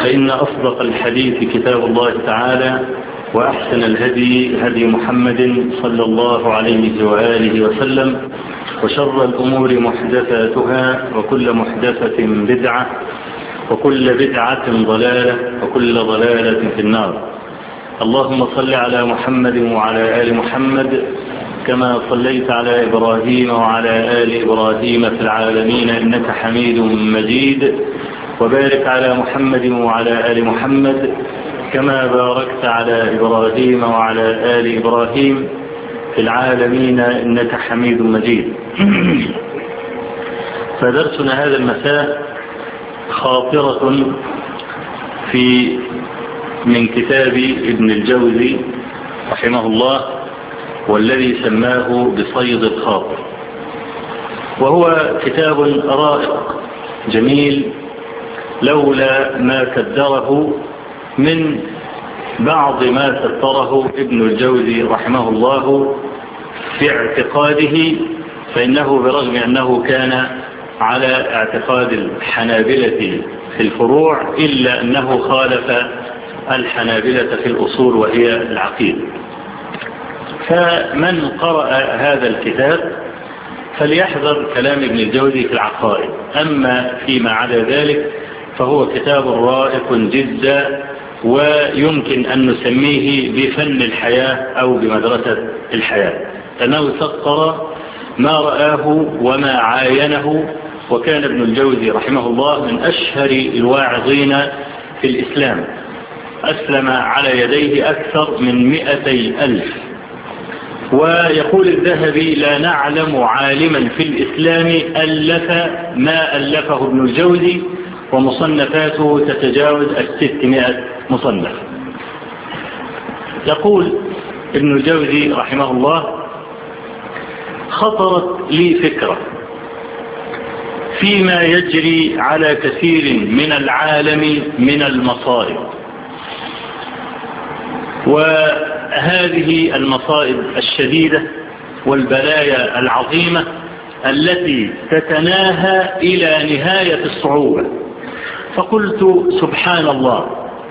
فإن أصدق الحديث كتاب الله تعالى وأحسن الهدي هدي محمد صلى الله عليه وآله وسلم وشر الأمور محدثاتها وكل محدثة بدعة وكل بدعة ضلالة وكل ضلالة في النار اللهم صل على محمد وعلى آل محمد كما صليت على إبراهيم وعلى آل إبراهيم في العالمين إنك حميد مجيد وبارك على محمد وعلى آل محمد كما باركت على إبراهيم وعلى آل إبراهيم في العالمين إنك حميد مجيد فدرسنا هذا المساء خاطرة في من كتاب ابن الجوزي رحمه الله والذي سماه بصيد الخاطر وهو كتاب رائق جميل لولا ما كدره من بعض ما ستره ابن الجوزي رحمه الله في اعتقاده فإنه برغم أنه كان على اعتقاد الحنابلة في الفروع إلا أنه خالف الحنابلة في الأصول وهي العقيدة فمن قرأ هذا الكتاب فليحذر كلام ابن الجوزي في العقائد أما فيما عدا ذلك فهو كتاب رائق جدا ويمكن أن نسميه بفن الحياة أو بمدرسة الحياة لأنه سطر ما رآه وما عاينه وكان ابن الجوزي رحمه الله من أشهر الواعظين في الإسلام أسلم على يديه أكثر من مئتي ألف ويقول الذهبي لا نعلم عالما في الإسلام ألف ما ألفه ابن الجوزي ومصنفاته تتجاوز الستمائة مصنف يقول ابن الجوزي رحمه الله خطرت لي فكرة فيما يجري على كثير من العالم من المصائب وهذه المصائب الشديدة والبلايا العظيمة التي تتناهى إلى نهاية الصعوبة فقلت سبحان الله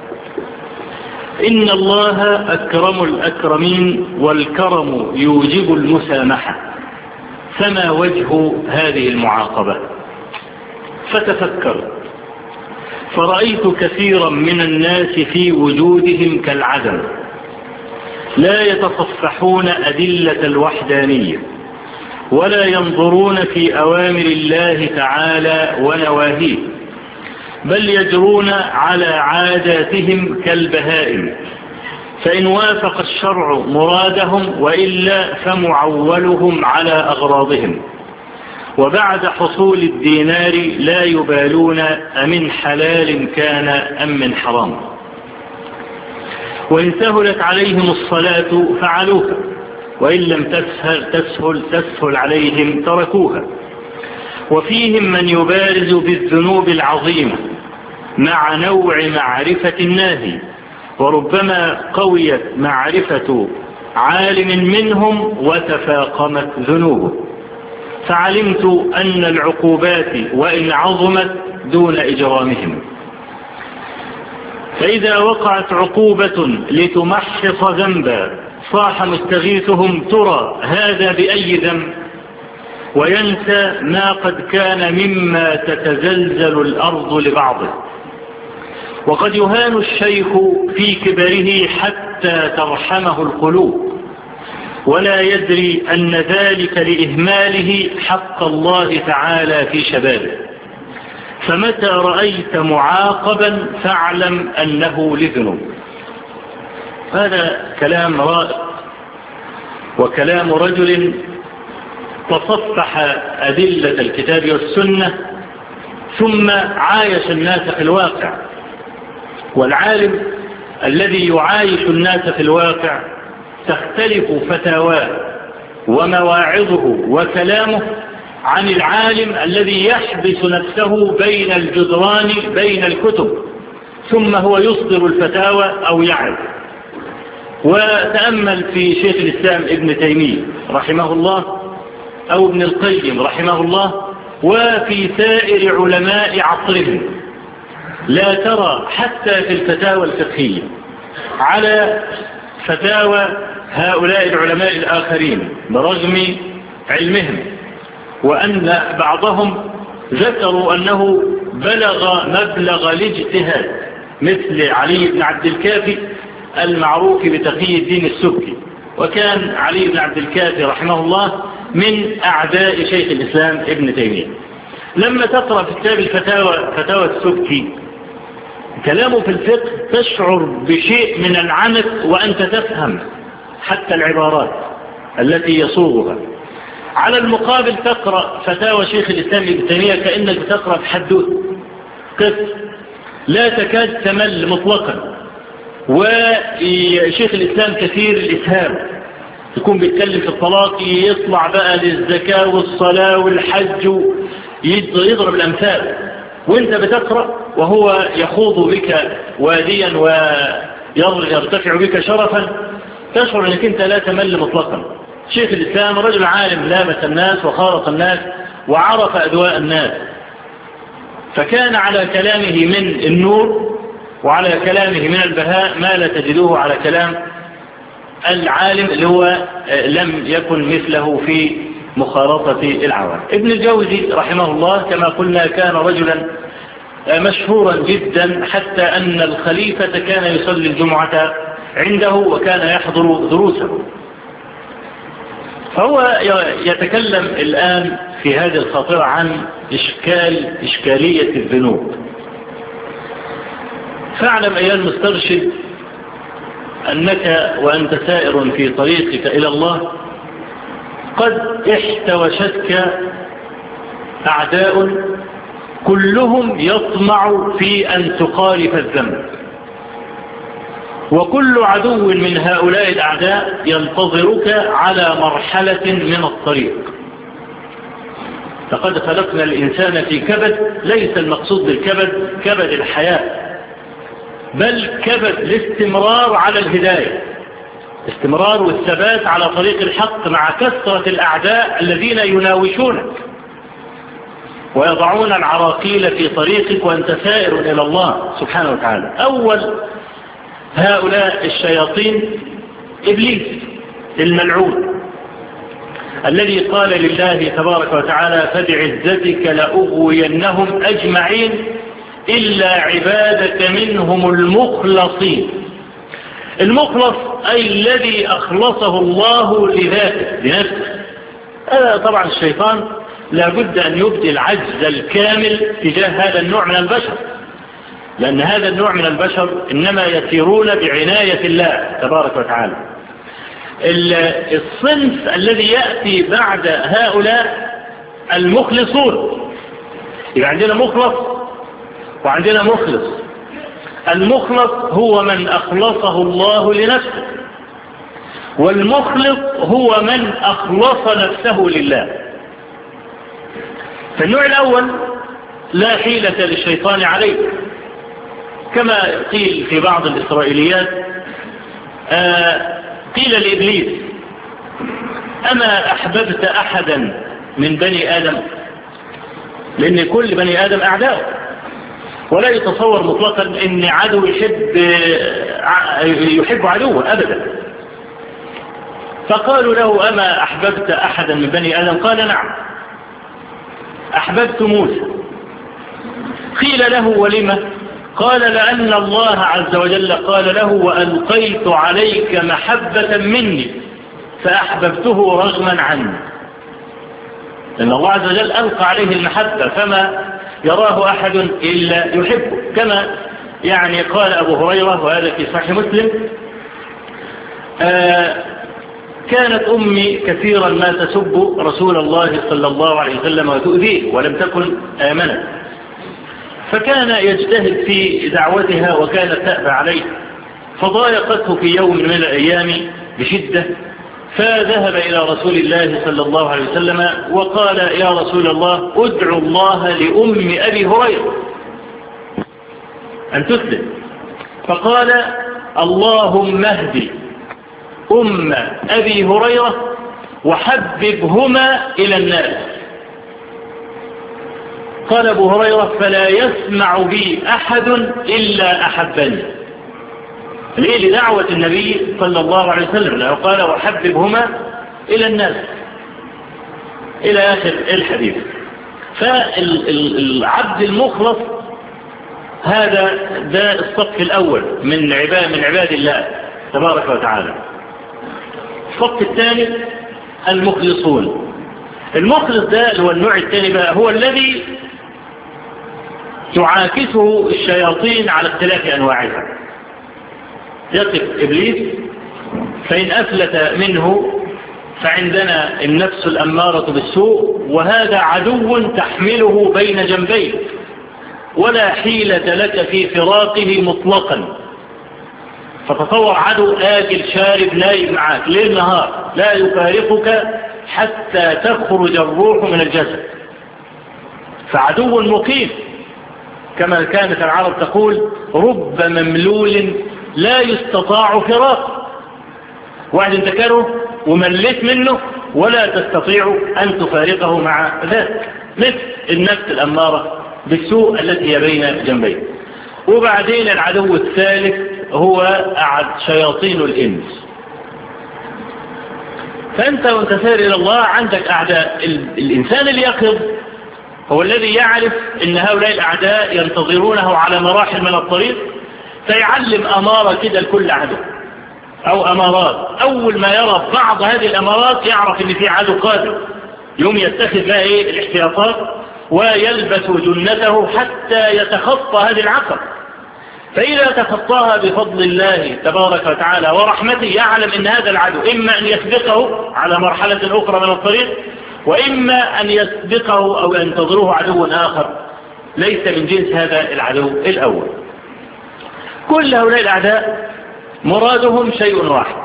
إن الله أكرم الأكرمين والكرم يوجب المسامحة فما وجه هذه المعاقبة فتفكرت فرأيت كثيرا من الناس في وجودهم كالعدم لا يتصفحون أدلة الوحدانية ولا ينظرون في أوامر الله تعالى ونواهيه بل يجرون على عاداتهم كالبهائم فإن وافق الشرع مرادهم وإلا فمعولهم على أغراضهم وبعد حصول الدينار لا يبالون أمن حلال كان أم من حرام وإن سهلت عليهم الصلاة فعلوها وإن لم تسهل تسهل تسهل عليهم تركوها وفيهم من يبارز بالذنوب العظيمة مع نوع معرفة الناهي وربما قويت معرفة عالم منهم وتفاقمت ذنوبه فعلمت أن العقوبات وإن عظمت دون إجرامهم فإذا وقعت عقوبة لتمحص ذنبا صاح مستغيثهم ترى هذا بأي ذنب وينسى ما قد كان مما تتزلزل الأرض لبعضه وقد يهان الشيخ في كبره حتى ترحمه القلوب ولا يدري أن ذلك لإهماله حق الله تعالى في شبابه فمتى رأيت معاقبا فاعلم أنه لذنب هذا كلام رائع وكلام رجل تصفح أدلة الكتاب والسنة ثم عايش الناس في الواقع والعالم الذي يعايش الناس في الواقع تختلف فتاواه ومواعظه وكلامه عن العالم الذي يحبس نفسه بين الجدران بين الكتب ثم هو يصدر الفتاوى أو يعرف وتأمل في شيخ الإسلام ابن تيمية رحمه الله أو ابن القيم رحمه الله وفي سائر علماء عصرهم لا ترى حتى في الفتاوى الفقهية على فتاوى هؤلاء العلماء الآخرين برغم علمهم وأن بعضهم ذكروا أنه بلغ مبلغ الاجتهاد مثل علي بن عبد الكافي المعروف بتقي الدين السبكي وكان علي بن عبد الكافي رحمه الله من أعداء شيخ الإسلام ابن تيمية لما تقرأ في كتاب الفتاوى فتاوى السبكي كلامه في الفقه تشعر بشيء من العنف وأنت تفهم حتى العبارات التي يصوغها على المقابل تقرأ فتاوى شيخ الإسلام ابن تيمية كأنك تقرأ في حدوث قصة لا تكاد تمل مطلقا وشيخ الإسلام كثير الإسهام يكون بيتكلم في الطلاق يطلع بقى للزكاة والصلاة والحج يضرب الأمثال وانت بتقرأ وهو يخوض بك واديا ويرتفع بك شرفا تشعر انك انت لا تمل مطلقا شيخ الإسلام رجل عالم لامس الناس وخالط الناس وعرف أدواء الناس فكان على كلامه من النور وعلى كلامه من البهاء ما لا تجدوه على كلام العالم اللي هو لم يكن مثله في مخالطة العوام ابن الجوزي رحمه الله كما قلنا كان رجلا مشهورا جدا حتى أن الخليفة كان يصلي الجمعة عنده وكان يحضر دروسه فهو يتكلم الآن في هذه الخاطرة عن إشكال إشكالية الذنوب فاعلم أيها المسترشد أنك وأنت سائر في طريقك إلى الله قد احتوشتك أعداء كلهم يطمع في أن تخالف الذنب وكل عدو من هؤلاء الأعداء ينتظرك على مرحلة من الطريق لقد خلقنا الإنسان في كبد ليس المقصود بالكبد كبد الحياة بل كبد الاستمرار على الهداية استمرار والثبات على طريق الحق مع كثرة الأعداء الذين يناوشونك ويضعون العراقيل في طريقك وأنت سائر إلى الله سبحانه وتعالى أول هؤلاء الشياطين إبليس الملعون الذي قال لله تبارك وتعالى فبعزتك لأغوينهم أجمعين إلا عبادك منهم المخلصين المخلص أي الذي أخلصه الله لذاته لنفسه هذا طبعا الشيطان لابد أن يبدي العجز الكامل تجاه هذا النوع من البشر لأن هذا النوع من البشر إنما يسيرون بعناية الله تبارك وتعالى الصنف الذي يأتي بعد هؤلاء المخلصون يبقى عندنا مخلص وعندنا مخلص المخلص هو من أخلصه الله لنفسه والمخلص هو من أخلص نفسه لله فالنوع الأول لا حيلة للشيطان عليه كما قيل في بعض الإسرائيليات آه قيل لإبليس أما أحببت أحدا من بني آدم لأن كل بني آدم أعداء ولا يتصور مطلقا أن عدو يحب يحب عدوه أبدا فقالوا له أما أحببت أحدا من بني آدم قال نعم أحببت موسى قيل له ولما قال لأن الله عز وجل قال له وألقيت عليك محبة مني فأحببته رغما عني لأن الله عز وجل ألقى عليه المحبة فما يراه أحد إلا يحبه كما يعني قال أبو هريرة وهذا في صحيح مسلم آه كانت أمي كثيرا ما تسب رسول الله صلى الله عليه وسلم وتؤذيه ولم تكن آمنت فكان يجتهد في دعوتها وكانت تأبى عليه فضايقته في يوم من الأيام بشدة فذهب إلى رسول الله صلى الله عليه وسلم وقال يا رسول الله ادعو الله لأم أبي هريرة أن تسلم فقال اللهم اهدي أم أبي هريرة وحببهما إلى الناس قال أبو هريرة فلا يسمع بي أحد إلا أحبني ليه لدعوة النبي صلى الله عليه وسلم لأنه قال وحببهما إلى الناس إلى آخر الحديث فالعبد المخلص هذا ده الصف الأول من عباد من عباد الله تبارك وتعالى الصف الثاني المخلصون المخلص ده اللي هو النوع الثاني بقى هو الذي تعاكسه الشياطين على اختلاف أنواعها يقف إبليس فإن أفلت منه فعندنا النفس الأمارة بالسوء وهذا عدو تحمله بين جنبيك ولا حيلة لك في فراقه مطلقا فتصور عدو آكل شارب نايم معاك ليل نهار لا يفارقك حتى تخرج الروح من الجسد فعدو مقيم كما كانت العرب تقول رب مملول لا يستطاع فراق واحد انت كره ومليت منه ولا تستطيع أن تفارقه مع ذلك مثل النفس الأمارة بالسوء التي هي بين جنبيه وبعدين العدو الثالث هو أعد شياطين الإنس فأنت وانت سير إلى الله عندك أعداء الإنسان اليقظ هو الذي يعرف أن هؤلاء الأعداء ينتظرونه على مراحل من الطريق فيعلم أمارة كده لكل عدو أو أمارات أول ما يرى بعض هذه الأمارات يعرف أن في عدو قادم يوم يتخذ بقى إيه الاحتياطات ويلبس جنته حتى يتخطى هذه العقب فإذا تخطاها بفضل الله تبارك وتعالى ورحمته يعلم أن هذا العدو إما أن يسبقه على مرحلة أخرى من الطريق وإما أن يسبقه أو ينتظره عدو آخر ليس من جنس هذا العدو الأول كل هؤلاء الأعداء مرادهم شيء واحد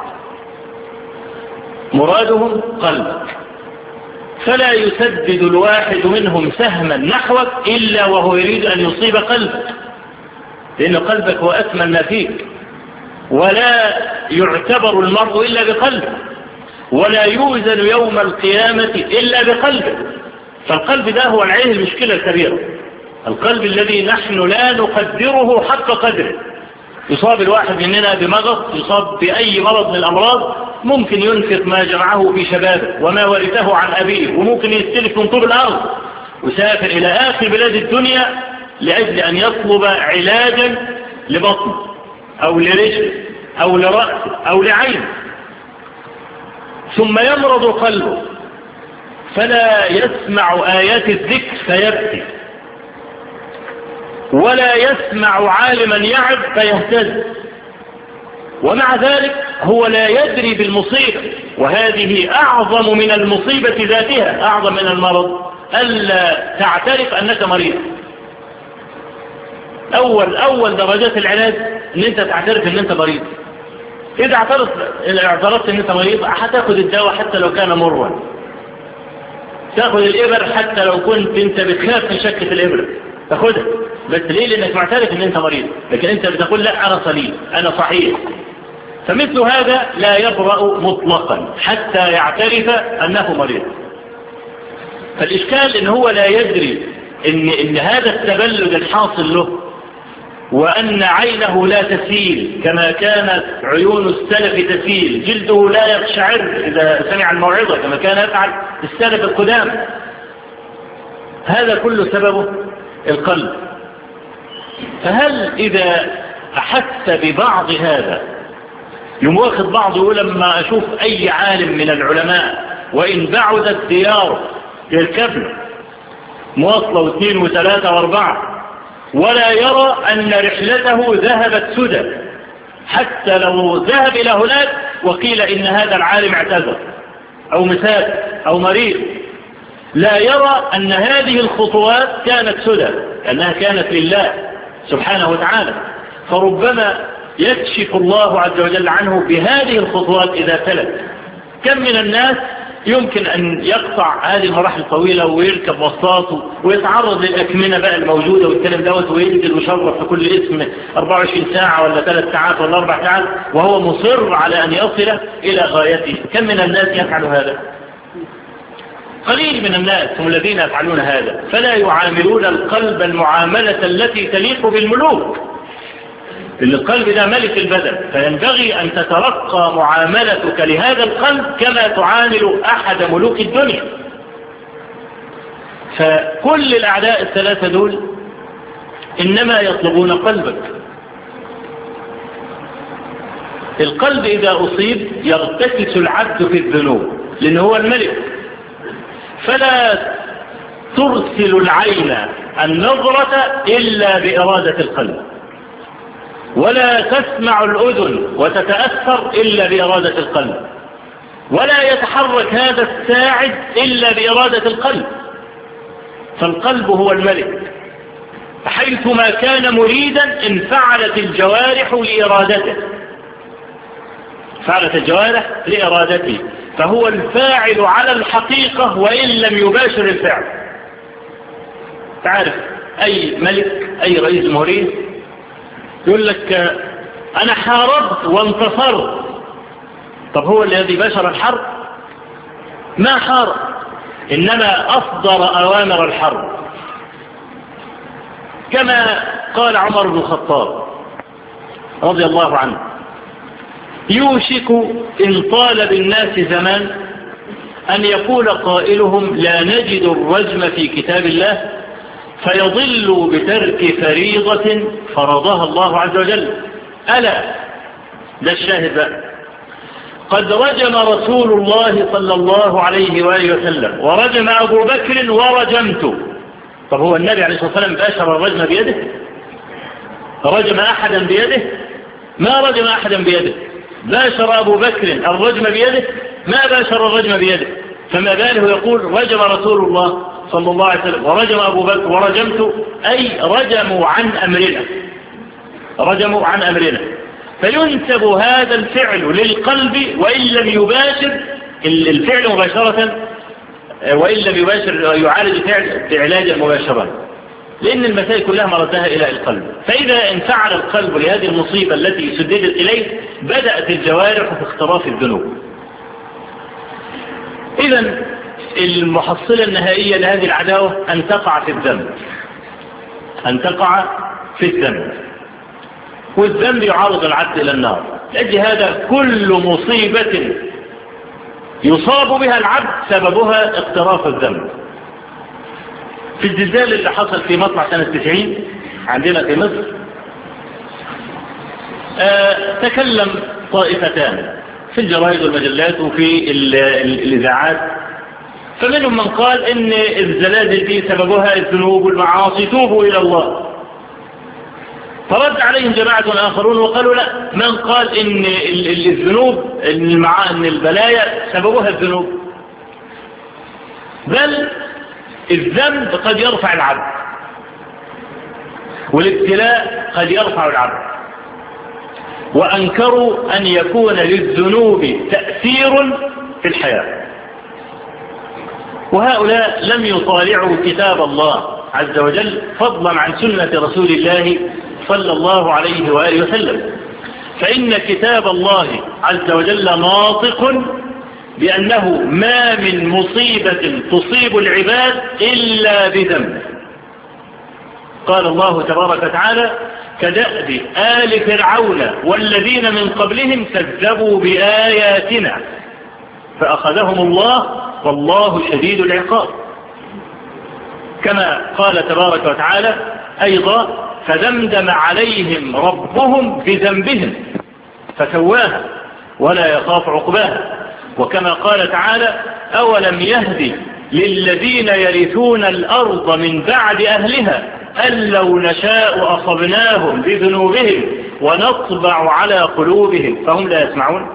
مرادهم قلبك فلا يسدد الواحد منهم سهما نحوك إلا وهو يريد أن يصيب قلبك لأن قلبك هو أثمن ما فيك ولا يعتبر المرء إلا بقلبه ولا يوزن يوم القيامة إلا بقلبه فالقلب ده هو العين المشكلة الكبيرة القلب الذي نحن لا نقدره حق قدره يصاب الواحد مننا بمغص يصاب بأي مرض من الأمراض ممكن ينفق ما جمعه في شبابه وما ورثه عن أبيه وممكن يستلف من طول الأرض وسافر إلى آخر بلاد الدنيا لأجل أن يطلب علاجا لبطن أو لرجل أو لرأس أو لعين ثم يمرض قلبه فلا يسمع آيات الذكر فيبكي ولا يسمع عالما يعب فيهتز ومع ذلك هو لا يدري بالمصيبة وهذه أعظم من المصيبة ذاتها أعظم من المرض ألا تعترف أنك مريض أول أول درجات العلاج أن أنت تعترف أن أنت مريض إذا اعترفت اعترفت أن أنت مريض هتاخد الدواء حتى لو كان مرا تاخد الإبر حتى لو كنت أنت بتخاف من شكة الإبر تاخدها بس ليه لأنك معترف أن أنت مريض لكن أنت بتقول لا أنا صليب أنا صحيح فمثل هذا لا يبرأ مطلقا حتى يعترف أنه مريض فالإشكال أن هو لا يدري إن, إن هذا التبلد الحاصل له وأن عينه لا تسيل كما كانت عيون السلف تسيل جلده لا يقشعر إذا سمع الموعظة كما كان يفعل السلف القدام هذا كله سببه القلب فهل إذا أحس ببعض هذا يوم واخد بعض يقول لما أشوف أي عالم من العلماء وإن بعدت دياره يركبنا مواصلة واثنين وثلاثة واربعة ولا يرى أن رحلته ذهبت سدى حتى لو ذهب إلى هناك وقيل إن هذا العالم اعتذر أو مسافر أو مريض لا يرى أن هذه الخطوات كانت سدى أنها كانت لله سبحانه وتعالى فربما يكشف الله عز وجل عنه بهذه الخطوات إذا تلت كم من الناس يمكن أن يقطع هذه المراحل الطويلة ويركب وسطاته ويتعرض للأكمنة بقى الموجودة والكلام دوت وينزل مشرف في كل اسم 24 ساعة ولا 3 ساعات ولا 4 ساعات وهو مصر على أن يصل إلى غايته كم من الناس يفعل هذا قليل من الناس هم الذين يفعلون هذا فلا يعاملون القلب المعاملة التي تليق بالملوك لأن القلب ده ملك البدن فينبغي أن تترقى معاملتك لهذا القلب كما تعامل أحد ملوك الدنيا فكل الأعداء الثلاثة دول إنما يطلبون قلبك القلب إذا أصيب يرتكس العبد في الذنوب لأنه هو الملك فلا ترسل العين النظرة إلا بإرادة القلب ولا تسمع الأذن وتتأثر إلا بإرادة القلب ولا يتحرك هذا الساعد إلا بإرادة القلب فالقلب هو الملك حيثما كان مريدا انفعلت الجوارح لإرادته فعلت الجوارح لإرادته فهو الفاعل على الحقيقة وإن لم يباشر الفعل تعرف أي ملك أي رئيس جمهورية يقول لك أنا حاربت وانتصرت طب هو الذي باشر الحرب ما حارب إنما أصدر أوامر الحرب كما قال عمر بن الخطاب رضي الله عنه يوشك إن طال بالناس زمان أن يقول قائلهم لا نجد الرجم في كتاب الله فيضل بترك فريضة فرضها الله عز وجل ألا ده الشاهد بقى قد رجم رسول الله صلى الله عليه وآله وسلم ورجم أبو بكر ورجمته طب هو النبي عليه الصلاة والسلام باشر الرجم بيده رجم أحدا بيده ما رجم أحدا بيده باشر أبو بكر الرجم بيده ما باشر الرجم بيده فما باله يقول رجم رسول الله صلى الله عليه وسلم ورجم أبو بكر ورجمت أي رجموا عن أمرنا رجموا عن أمرنا فينسب هذا الفعل للقلب وإن لم يباشر الفعل مباشرة وإن لم يباشر يعالج فعل بعلاج مباشرة لأن المسائل كلها مردها إلى القلب فإذا انفعل القلب لهذه المصيبة التي سددت إليه بدأت الجوارح في اختراف الذنوب إذا المحصلة النهائية لهذه العداوة أن تقع في الذنب أن تقع في الذنب والذنب يعرض العبد إلى النار لأجل هذا كل مصيبة يصاب بها العبد سببها اقتراف الذنب في الزلزال اللي حصل في مطلع سنة 90 عندنا في مصر آه تكلم طائفتان في الجرائد والمجلات وفي الإذاعات فمنهم من قال ان الزلازل دي سببها الذنوب والمعاصي توبوا الى الله فرد عليهم جماعة آخرون وقالوا لا من قال ان الذنوب ان البلايا سببها الذنوب بل الذنب قد يرفع العبد والابتلاء قد يرفع العبد وأنكروا أن يكون للذنوب تأثير في الحياة وهؤلاء لم يطالعوا كتاب الله عز وجل فضلا عن سنة رسول الله صلى الله عليه وآله وسلم فإن كتاب الله عز وجل ناطق بأنه ما من مصيبة تصيب العباد إلا بذنب قال الله تبارك وتعالى كدأب آل فرعون والذين من قبلهم كذبوا بآياتنا فأخذهم الله والله شديد العقاب كما قال تبارك وتعالى أيضا فدمدم عليهم ربهم بذنبهم فسواها ولا يخاف عقباها وكما قال تعالى أولم يهدي للذين يرثون الأرض من بعد أهلها أن لو نشاء أصبناهم بذنوبهم ونطبع على قلوبهم فهم لا يسمعون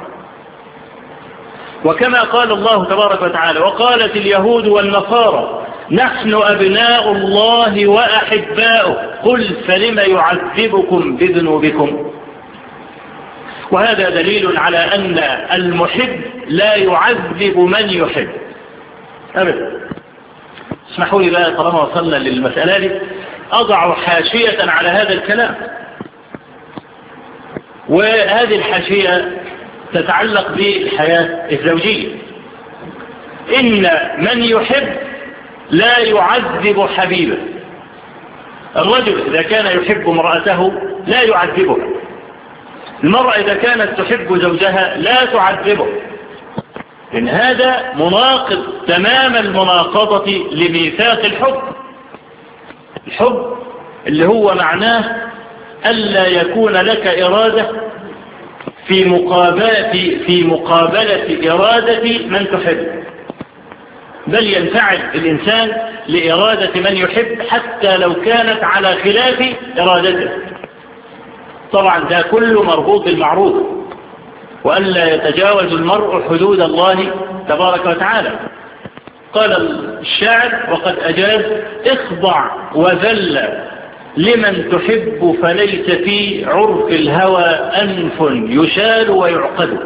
وكما قال الله تبارك وتعالى وقالت اليهود والنصارى نحن أبناء الله وأحباؤه قل فلم يعذبكم بذنوبكم وهذا دليل على أن المحب لا يعذب من يحب أبدا اسمحوا لي بقى طالما وصلنا للمسألة دي أضع حاشية على هذا الكلام وهذه الحاشية تتعلق بالحياة الزوجية إن من يحب لا يعذب حبيبه الرجل إذا كان يحب امرأته لا يعذبها المرأة إذا كانت تحب زوجها لا تعذبه إن هذا مناقض تمام المناقضة لميثاق الحب الحب اللي هو معناه ألا يكون لك إرادة في مقابلة, في مقابلة إرادة من تحب بل ينفعل الإنسان لإرادة من يحب حتى لو كانت على خلاف إرادته طبعا ده كله مربوط بالمعروف وألا يتجاوز المرء حدود الله تبارك وتعالى قال الشاعر وقد أجاز اخضع وذل لمن تحب فليس في عرف الهوى أنف يشال ويعقد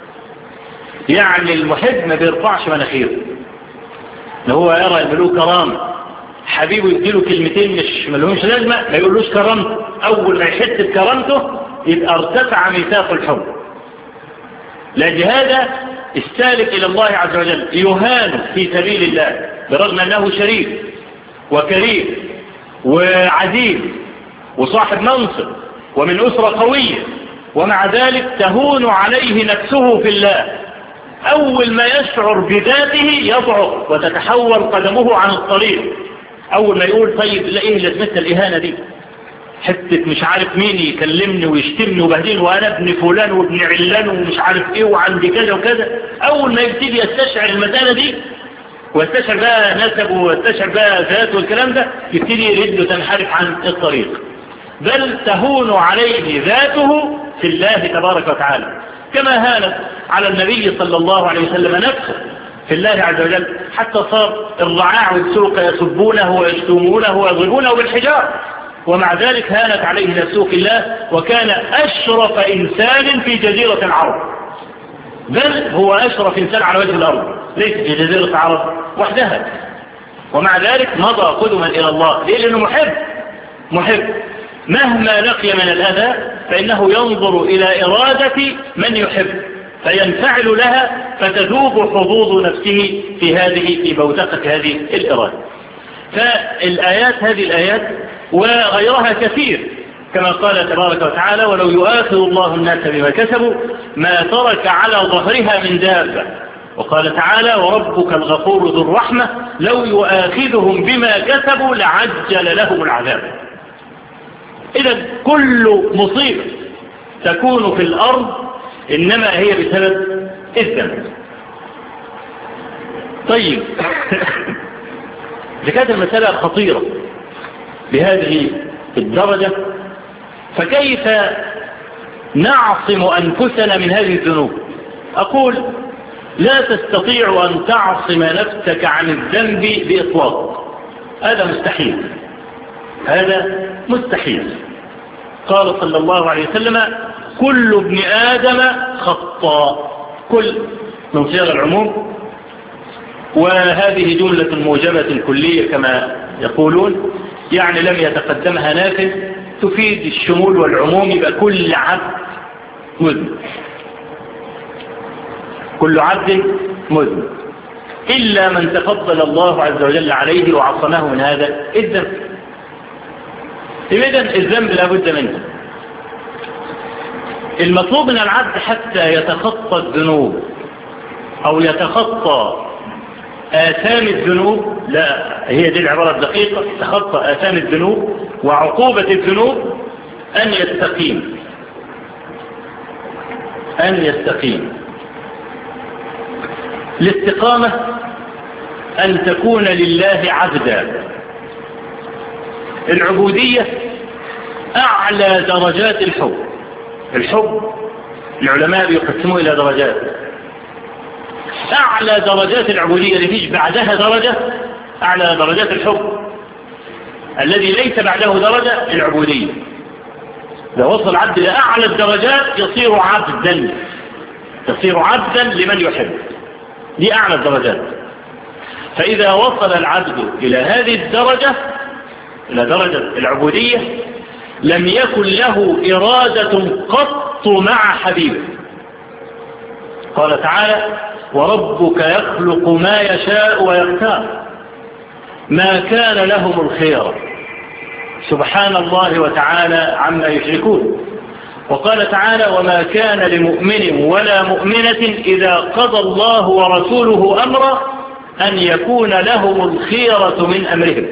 يعني المحب ما بيرفعش مناخيره ان هو يرى ان له كرامه حبيبه يديله كلمتين مش ملهمش لازمه ما يقولوش كرامته اول ما يحس بكرامته يبقى ارتفع ميثاق الحب لأجل هذا السالك إلى الله عز وجل يهان في سبيل الله برغم أنه شريف وكريم وعزيز وصاحب منصب ومن أسرة قوية ومع ذلك تهون عليه نفسه في الله أول ما يشعر بذاته يضعف وتتحول قدمه عن الطريق أول ما يقول طيب لا إيه لازمتها الإهانة دي حتة مش عارف مين يكلمني ويشتمني وبهدين وأنا ابن فلان وابن علان ومش عارف إيه وعندي كذا وكذا أول ما يبتدي يستشعر المسألة دي ويستشعر بقى نسبه ويستشعر بقى ذاته والكلام ده يبتدي يرد تنحرف عن الطريق بل تهون عليه ذاته في الله تبارك وتعالى كما هانت على النبي صلى الله عليه وسلم نفسه في الله عز وجل حتى صار الرعاع والسوق يسبونه ويشتمونه ويضربونه بالحجار ومع ذلك هانت عليه نفسه في الله وكان أشرف إنسان في جزيرة العرب بل هو أشرف إنسان على وجه الأرض ليس في جزيرة العرب وحدها ومع ذلك مضى قدما إلى الله ليه لأنه محب محب مهما لقي من الأذى فإنه ينظر إلى إرادة من يحب فينفعل لها فتذوب حظوظ نفسه في هذه في بوتقة هذه الإرادة فالآيات هذه الآيات وغيرها كثير كما قال تبارك وتعالى ولو يؤاخذ الله الناس بما كسبوا ما ترك على ظهرها من دابة وقال تعالى وربك الغفور ذو الرحمة لو يؤاخذهم بما كسبوا لعجل لهم العذاب إذا كل مصيبة تكون في الأرض إنما هي بسبب الذنب طيب كانت المسألة خطيرة بهذه الدرجة فكيف نعصم أنفسنا من هذه الذنوب أقول لا تستطيع أن تعصم نفسك عن الذنب بإطلاق هذا مستحيل هذا مستحيل قال صلى الله عليه وسلم كل ابن آدم خطاء كل من صيغ العموم وهذه جملة موجبة كلية كما يقولون يعني لم يتقدمها نافذ تفيد الشمول والعموم يبقى كل عبد مذنب كل عبد مذنب إلا من تفضل الله عز وجل عليه وعصمه من هذا الذنب إذن الذنب لابد منه المطلوب من العبد حتى يتخطى الذنوب أو يتخطى آثام الذنوب لا هي دي العبارة الدقيقة تخطى آثام الذنوب وعقوبة الذنوب أن يستقيم أن يستقيم الاستقامة أن تكون لله عبدا العبودية أعلى درجات الحب الحب العلماء بيقسموه إلى درجات أعلى درجات العبودية اللي فيش بعدها درجة أعلى درجات الحب الذي ليس بعده درجة العبودية لو وصل العبد إلى أعلى الدرجات يصير عبدا يصير عبدا لمن يحب دي أعلى الدرجات فإذا وصل العبد إلى هذه الدرجة إلى درجة العبودية لم يكن له إرادة قط مع حبيبه قال تعالى وربك يخلق ما يشاء ويختار ما كان لهم الخير سبحان الله وتعالى عما يشركون وقال تعالى وما كان لمؤمن ولا مؤمنة إذا قضى الله ورسوله أمرا أن يكون لهم الخيرة من أمرهم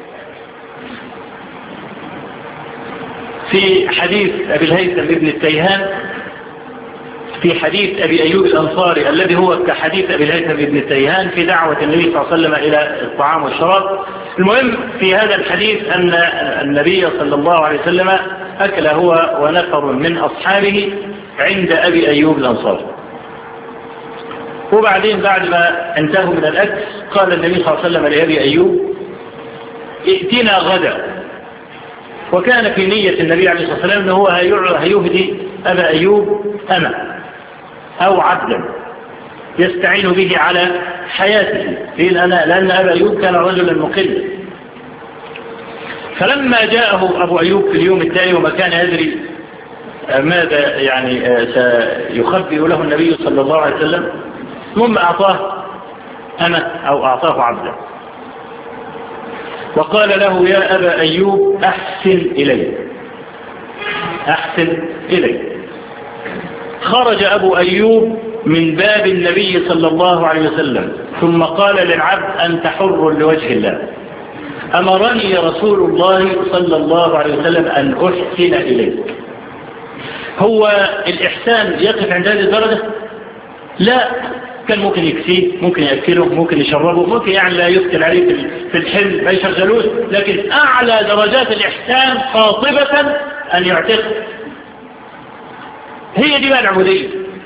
في حديث أبي الهيثم ابن التيهان في حديث أبي أيوب الأنصاري الذي هو كحديث أبي الهيثم ابن التيهان في دعوة النبي صلى الله عليه وسلم إلى الطعام والشراب المهم في هذا الحديث أن النبي صلى الله عليه وسلم أكل هو ونفر من أصحابه عند أبي أيوب الأنصاري وبعدين بعد ما انتهوا من الأكل قال النبي صلى الله عليه وسلم لأبي أيوب ائتنا غدا وكان في نية النبي عليه الصلاة والسلام أنه هو هيهدي أبا أيوب أما أو عبدا يستعين به على حياته لأن أبا أيوب كان رجلا مقلا فلما جاءه أبو أيوب في اليوم التالي وما كان يدري ماذا يعني سيخبئ له النبي صلى الله عليه وسلم ثم أعطاه أنا أو أعطاه عبدا وقال له يا أبا أيوب أحسن إلي أحسن إلي خرج أبو أيوب من باب النبي صلى الله عليه وسلم ثم قال للعبد أنت حر لوجه الله أمرني رسول الله صلى الله عليه وسلم أن أحسن إليك هو الإحسان يقف عند هذه الدرجة لا كان ممكن يكسيه ممكن يأكله ممكن يشربه ممكن يعني لا يفتل عليه في الحلم ما يشغلوش لكن أعلى درجات الإحسان قاطبة أن يعتق هي دي بقى العبودية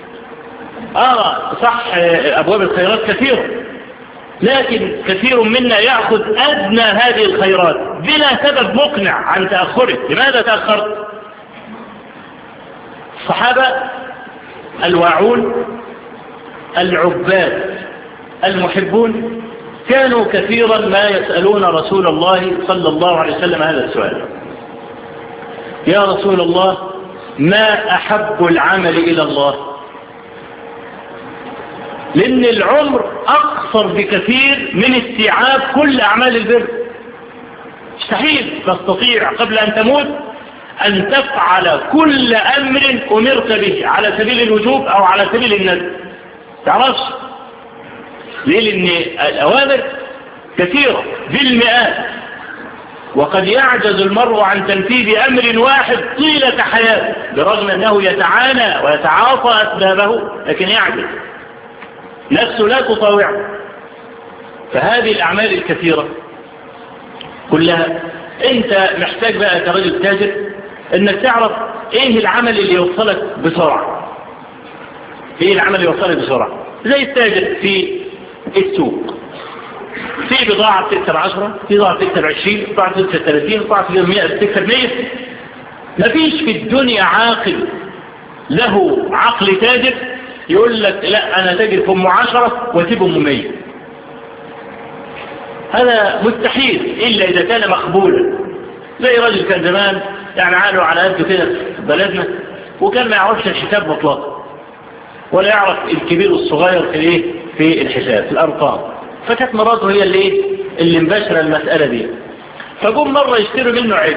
آه صح أبواب الخيرات كثيرة لكن كثير منا يأخذ أدنى هذه الخيرات بلا سبب مقنع عن تأخره لماذا تأخرت الصحابة الواعون العباد المحبون كانوا كثيرا ما يسألون رسول الله صلى الله عليه وسلم هذا السؤال يا رسول الله ما أحب العمل إلى الله لأن العمر أقصر بكثير من استيعاب كل أعمال البر مستحيل تستطيع قبل أن تموت أن تفعل كل أمر أمرت به على سبيل الوجوب أو على سبيل الندب تعرفش ليه لأن الأوامر كثيرة بالمئات وقد يعجز المرء عن تنفيذ أمر واحد طيلة حياته برغم أنه يتعانى ويتعاطى أسبابه لكن يعجز نفسه لا تطاوعه فهذه الأعمال الكثيرة كلها أنت محتاج بقى كرجل تاجر أنك تعرف إيه العمل اللي يوصلك بسرعة إيه العمل اللي يوصلك بسرعة زي التاجر في السوق في بضاعة بتكسب 10 في بضاعة بتكسب 20 بضاعة بتكسب 30 بضاعة بتكسب 100 مفيش في الدنيا عاقل له عقل تاجر يقول لك لا أنا تاجر في أم 10 واسيب أم 100 هذا مستحيل إلا إذا كان مقبولا زي راجل كان زمان يعني عاله على قده كده في بلدنا وكان ما يعرفش الحساب مطلقا ولا يعرف الكبير والصغير في الايه في الحساب في الارقام فكانت مراته هي اللي ايه اللي مباشره المساله دي فجم مره يشتروا منه عيب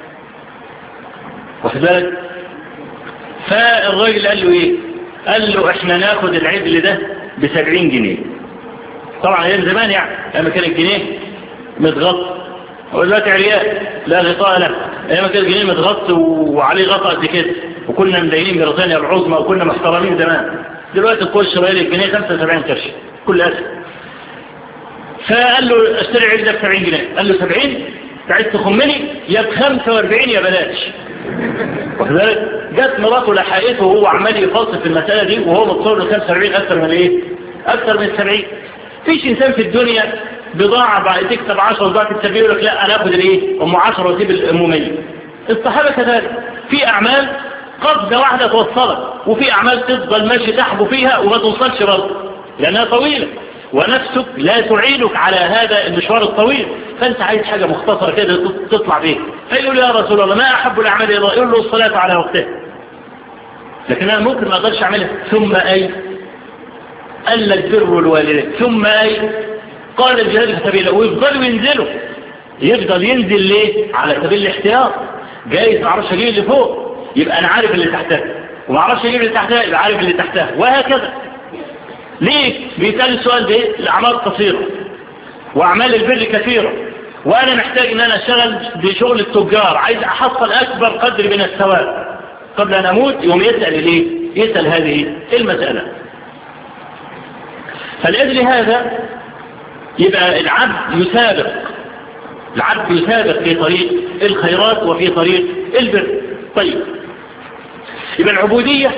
واخد بالك فالراجل قال له ايه قال له احنا ناخد العجل ده ب 70 جنيه طبعا ايام زمان يعني لما كان الجنيه متغطى ودلوقتي عريان لا غطاء له ايام كان الجنيه متغطى وعليه غطاء قد كده وكنا مدينين بريطانيا العظمى وكنا محترمين زمان دلوقتي القرش بقى لي الجنيه 75 قرش كل اسف فقال له اشتري عيد ده ب 70 جنيه قال له 70 انت عايز تخمني يا ب 45 يا بلاش واخد بالك جت مراته لحقته وهو عمال يفصل في المساله دي وهو متصور له 45 اكثر من ايه اكثر من 70 فيش انسان في الدنيا بضاعه بقى تكسب 10 وبضاعه تكسب يقول لك لا انا اخد الايه ام 10 واسيب الام 100 الصحابه كذلك في اعمال قبضه واحده توصلك وفي اعمال تفضل ماشي تحبو فيها وما توصلش برضه لانها طويله ونفسك لا تعينك على هذا المشوار الطويل فانت عايز حاجة مختصرة كده تطلع بيه فيقول يا رسول الله ما احب الاعمال الى الله يقول له الصلاة على وقتها لكن انا ممكن ما اقدرش اعملها ثم اي قال لك بر الوالدين ثم اي قال الجهاد في سبيل الله ويفضلوا ينزلوا يفضل ينزل ليه على سبيل الاحتياط جايز ما اعرفش اجيب اللي فوق يبقى انا عارف اللي تحتها وما اعرفش اجيب اللي تحتها يبقى عارف اللي تحتها وهكذا ليه بيسال السؤال ده الاعمال قصيره واعمال البر كثيره وانا محتاج ان انا اشتغل بشغل التجار عايز احصل اكبر قدر من الثواب قبل ان اموت يوم يسال ليه يسال هذه المساله فلاجل هذا يبقى العبد يسابق العبد يسابق في طريق الخيرات وفي طريق البر طيب يبقى العبودية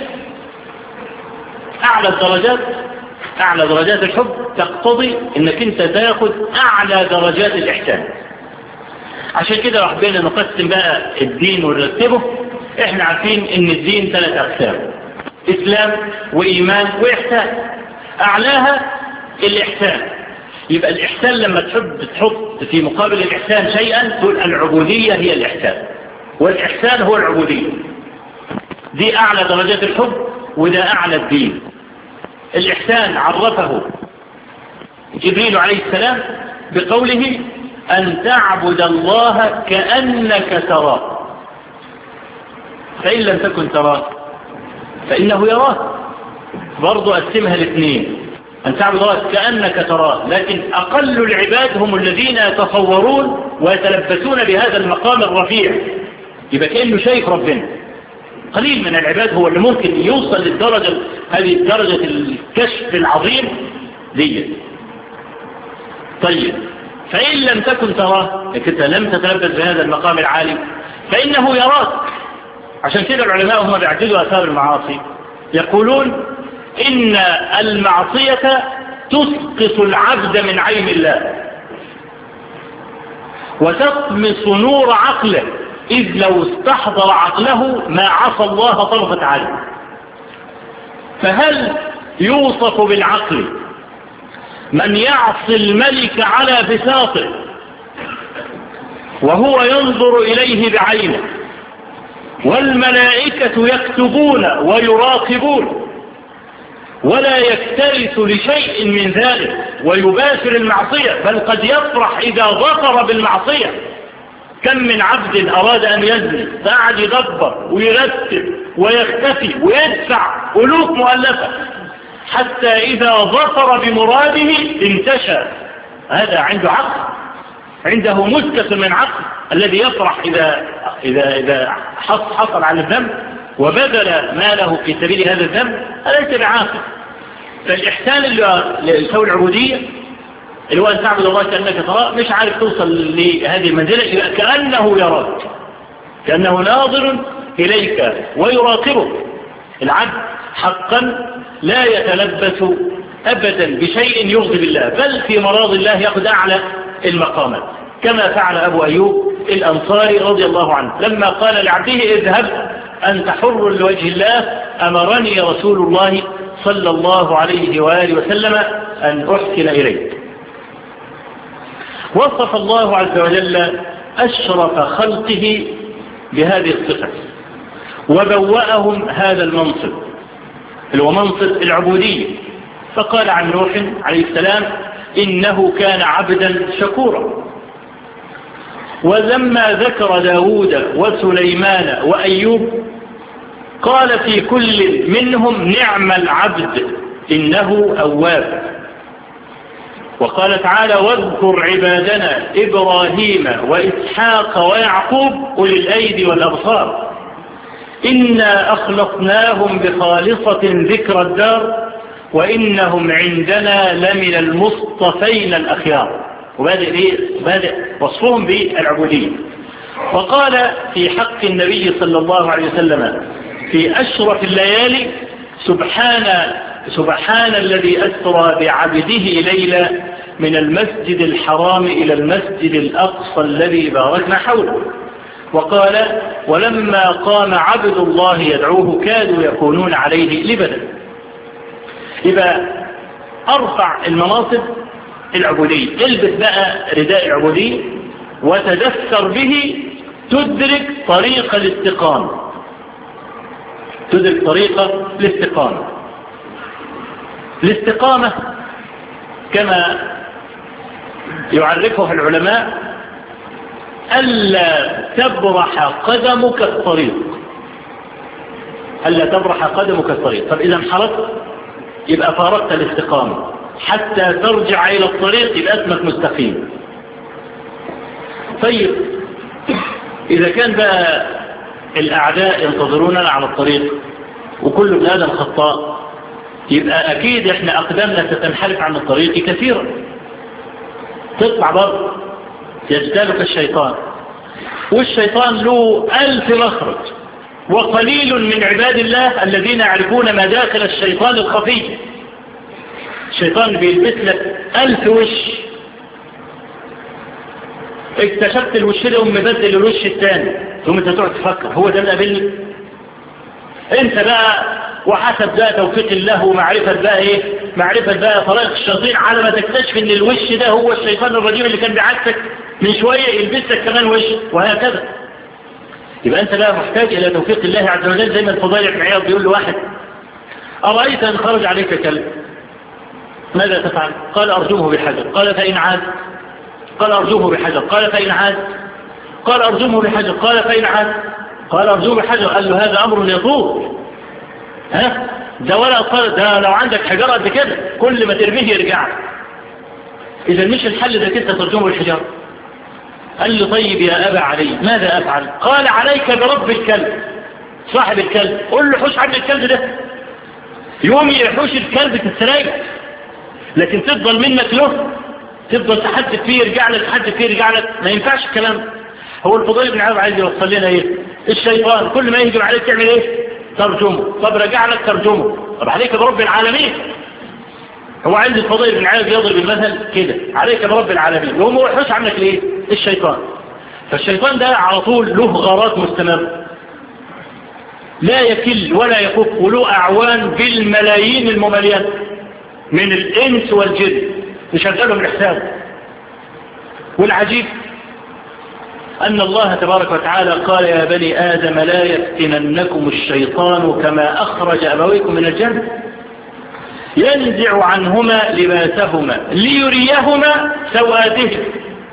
أعلى الدرجات أعلى درجات الحب تقتضي أنك أنت تاخد أعلى درجات الإحسان عشان كده راح بينا نقسم بقى الدين ونرتبه احنا عارفين ان الدين ثلاث أقسام إسلام وإيمان وإحسان أعلاها الإحسان يبقى الإحسان لما تحب تحط في مقابل الإحسان شيئا تقول العبودية هي الإحسان والإحسان هو العبودية دي أعلى درجات الحب وده أعلى الدين الإحسان عرفه جبريل عليه السلام بقوله أن تعبد الله كأنك تراه فإن لم تكن تراه فإنه يراه برضو أقسمها الاثنين أن تعبد الله كأنك تراه لكن أقل العباد هم الذين يتصورون ويتلبسون بهذا المقام الرفيع يبقى كأنه شايف ربنا قليل من العباد هو اللي ممكن يوصل للدرجة هذه درجة الكشف العظيم دي طيب فإن لم تكن تراه انت لم تتلبس بهذا المقام العالي فإنه يراك عشان كده العلماء هم بيعددوا أثار المعاصي يقولون إن المعصية تسقط العبد من عين الله وتطمس نور عقله إذ لو استحضر عقله ما عصى الله طرفة عين فهل يوصف بالعقل من يعصي الملك على بساطه وهو ينظر إليه بعينه والملائكة يكتبون ويراقبون ولا يكترث لشيء من ذلك ويباشر المعصية بل قد يفرح إذا ظفر بالمعصية كم من عبد أراد أن يزني فقعد يدبر ويرتب ويختفي ويدفع ألوف مؤلفة حتى إذا ظفر بمراده انتشى هذا عنده عقل عنده مسكة من عقل الذي يفرح إذا, إذا, إذا حصل على الذنب وبذل ماله في سبيل هذا الذنب أليس بعاقل فالإحسان اللي يسوي العبودية اللي هو أن تعبد الله كأنك تراه مش عارف توصل لهذه المنزلة كأنه يراك كأنه ناظر إليك ويراقبك العبد حقا لا يتلبس أبدا بشيء يغضب الله بل في مراض الله يأخذ أعلى المقامات كما فعل أبو أيوب الأنصاري رضي الله عنه لما قال لعبده اذهب أنت حر لوجه الله أمرني رسول الله صلى الله عليه وآله وسلم أن أحسن إليك وصف الله عز وجل أشرف خلقه بهذه الصفة وبوأهم هذا المنصب اللي هو منصب العبودية فقال عن نوح عليه السلام إنه كان عبدا شكورا ولما ذكر داود وسليمان وأيوب قال في كل منهم نعم العبد إنه أواب وقال تعالى واذكر عبادنا إبراهيم وإسحاق ويعقوب أولي الأيدي والأبصار إنا أخلصناهم بخالصة ذكر الدار وإنهم عندنا لمن المصطفين الأخيار وبادئ, إيه؟ بادئ وصفهم بالعبودية وقال في حق النبي صلى الله عليه وسلم في أشرف الليالي سبحان سبحان الذي أسرى بعبده ليلا من المسجد الحرام إلى المسجد الأقصى الذي باركنا حوله وقال ولما قام عبد الله يدعوه كادوا يكونون عليه لبدا يبقى أرفع المناصب العبودية البس بقى رداء العبودية وتدثر به تدرك طريق الاستقامة تدرك طريقة الاستقامة الاستقامة كما يعرفها العلماء ألا تبرح قدمك الطريق ألا تبرح قدمك الطريق طب إذا انحرفت يبقى فارقت الاستقامة حتى ترجع إلى الطريق يبقى اسمك مستقيم طيب إذا كان بقى الأعداء ينتظروننا على الطريق وكل ابن آدم خطاء يبقى أكيد إحنا أقدامنا ستنحرف عن الطريق كثيرا تطلع برضه يجتالك الشيطان والشيطان له ألف مخرج وقليل من عباد الله الذين يعرفون مداخل الشيطان الخفي الشيطان بيلبس لك ألف وش اكتشفت الوش ده ومبدل الوش الثاني ثم انت تقعد تفكر هو ده اللي قابلني انت بقى وحسب بقى توفيق الله ومعرفة بقى ايه معرفة بقى طريق الشياطين على ما تكتشف ان الوش ده هو الشيطان الرجيم اللي كان بيعكسك من شوية يلبس لك كمان وش وهكذا يبقى انت بقى محتاج الى توفيق الله عز وجل زي ما الفضيل بن عياض بيقول لواحد أرأيت أن خرج عليك كلب ماذا تفعل قال أرجمه بحجر قال فإن عاد قال أرجمه بحجر قال فإن عاد قال أرجمه بحجر قال فإن عاد قال أرجمه بحجر قال له هذا أمر يطول ها ده ولا قال ده لو عندك حجارة قد كده كل ما ترميه يرجع إذا مش الحل ده كنت ترجمه بالحجارة قال له طيب يا أبا علي ماذا أفعل قال عليك برب الكلب صاحب الكلب قل له حوش عن الكلب ده يوم يحوش الكلب تستريح لكن تفضل منك له تفضل تحدث فيه يرجع لك تحدث فيه يرجع لك ما ينفعش الكلام هو الفضيل بن عمرو عايز يوصل لنا ايه الشيطان كل ما يهجم عليك تعمل ايه ترجمه طب رجع لك ترجمه طب عليك برب العالمين هو عند الفضيل بن عمرو يضرب المثل كده عليك برب العالمين وهو ما يحوش عنك ليه الشيطان فالشيطان ده على طول له غارات مستمرة لا يكل ولا يكف وله أعوان بالملايين الممليات من الإنس والجن يشغلهم الحساب والعجيب أن الله تبارك وتعالى قال يا بني آدم لا يفتننكم الشيطان كما أخرج أبويكم من الجنة ينزع عنهما لباسهما ليريهما سوآتهم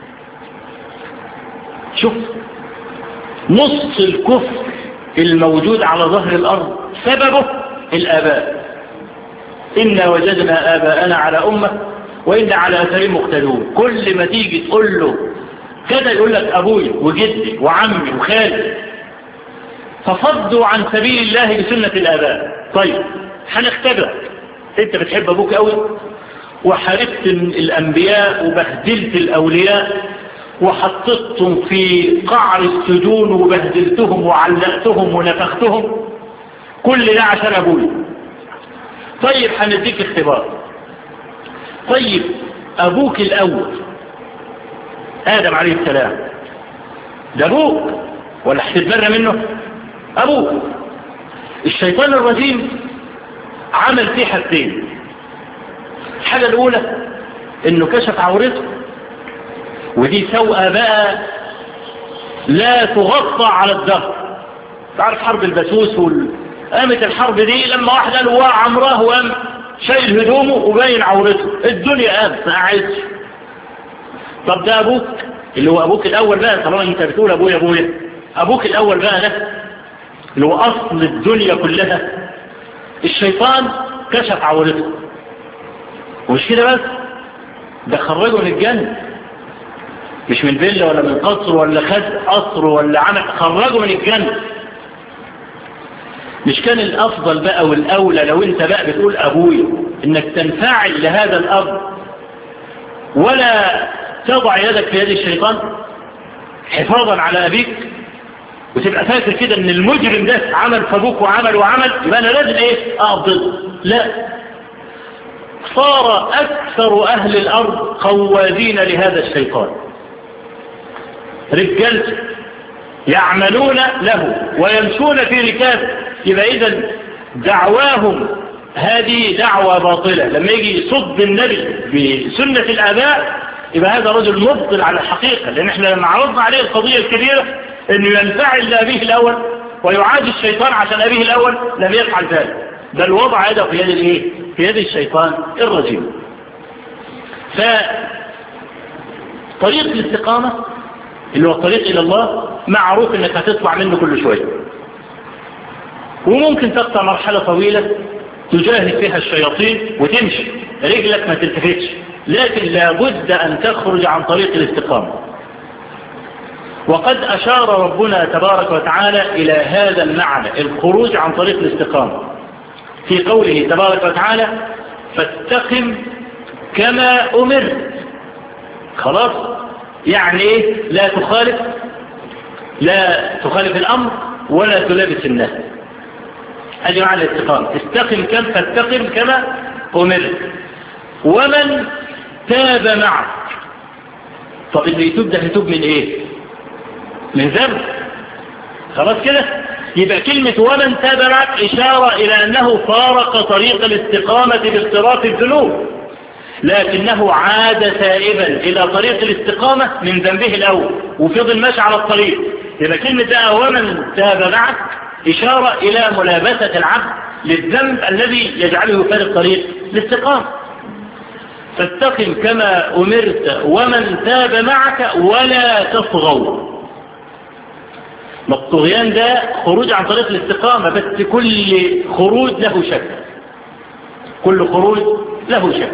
شوف نص الكفر الموجود على ظهر الأرض سببه الآباء إنا وجدنا آباءنا على أمة وإن على أثرين مقتدون كل ما تيجي تقول له كده يقول لك أبوي وجدي وعمي وخالي فصدوا عن سبيل الله بسنة الآباء طيب هنختبرك انت بتحب أبوك قوي وحاربت الأنبياء وبهدلت الأولياء وحطيتهم في قعر السجون وبهدلتهم وعلقتهم ونفختهم كل ده عشان أبوي طيب هنديك اختبار طيب أبوك الأول آدم عليه السلام ده أبوك ولا هتتبرى منه أبوك الشيطان الرجيم عمل فيه حاجتين الحاجة الأولى إنه كشف عورته ودي سوءة بقى لا تغطى على الدهر تعرف حرب البسوس وال... قامت الحرب دي لما واحد قال هو عمراه وقام شايل هدومه وباين عورته الدنيا قامت ما قعدتش طب ده ابوك اللي هو ابوك الاول بقى طالما انت بتقول ابويا ابويا ابوك الاول بقى ده اللي هو اصل الدنيا كلها الشيطان كشف عورته ومش كده بس ده خرجه من الجنه مش من فيلا ولا من قصر ولا خد قصر ولا عمل خرجه من الجنة مش كان الأفضل بقى والأولى لو انت بقى بتقول أبوي انك تنفعل لهذا الأرض ولا تضع يدك في يد الشيطان حفاظا على أبيك وتبقى فاكر كده ان المجرم ده عمل فابوك وعمل وعمل يبقى انا لازم ايه اقبض لا صار اكثر اهل الارض خوادين لهذا الشيطان رجال يعملون له ويمشون في ركابه يبقى إذا دعواهم هذه دعوة باطلة لما يجي يصد النبي بسنة الآباء يبقى هذا رجل مبطل على الحقيقة لأن احنا لما عرضنا عليه القضية الكبيرة انه ينفعل لأبيه الأول ويعاد الشيطان عشان أبيه الأول لم يفعل ذلك بل وضع يده في يد الايه في يد الشيطان الرجيم ف طريق الاستقامة اللي هو الطريق الى الله معروف انك هتطلع منه كل شوية وممكن تقطع مرحلة طويلة تجاهد فيها الشياطين وتمشي رجلك ما تلتفتش لكن لابد ان تخرج عن طريق الاستقامة وقد أشار ربنا تبارك وتعالى إلى هذا المعنى الخروج عن طريق الاستقامة في قوله تبارك وتعالى فاستقم كما أمرت خلاص يعني إيه لا تخالف لا تخالف الأمر ولا تلابس الناس هذه معنى الاستقامة استقم كم فاستقم كما أمرت ومن تاب معك طب اللي يتوب ده يتوب من ايه من ذنب خلاص كده يبقى كلمة ومن تاب معك إشارة إلى أنه فارق طريق الاستقامة باختراف الذنوب لكنه عاد تائبا إلى طريق الاستقامة من ذنبه الأول وفضل ماشي على الطريق يبقى كلمة بقى ومن تاب معك إشارة إلى ملابسة العبد للذنب الذي يجعله يفارق طريق الاستقامة فاستقم كما أمرت ومن تاب معك ولا تصغوا ما الطغيان ده خروج عن طريق الاستقامة بس كل خروج له شكل كل خروج له شكل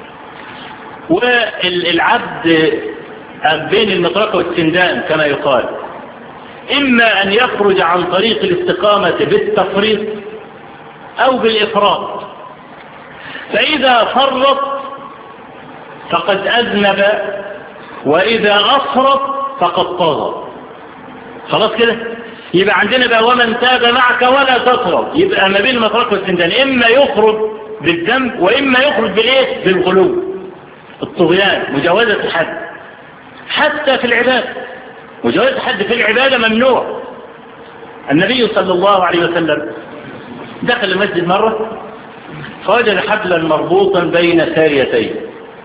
والعبد بين المطرقة والسندان كما يقال إما أن يخرج عن طريق الاستقامة بالتفريط أو بالإفراط فإذا فرط فقد أذنب وإذا أفرط فقد طغى خلاص كده يبقى عندنا بقى ومن تاب معك ولا تطرد يبقى ما بين المطرق والسندان إما يخرج بالذنب وإما يخرج بالإيه بالغلو الطغيان مجاوزة الحد حتى في العبادة مجاوزة الحد في العبادة ممنوع النبي صلى الله عليه وسلم دخل المسجد مرة فوجد حبلا مربوطا بين ساريتين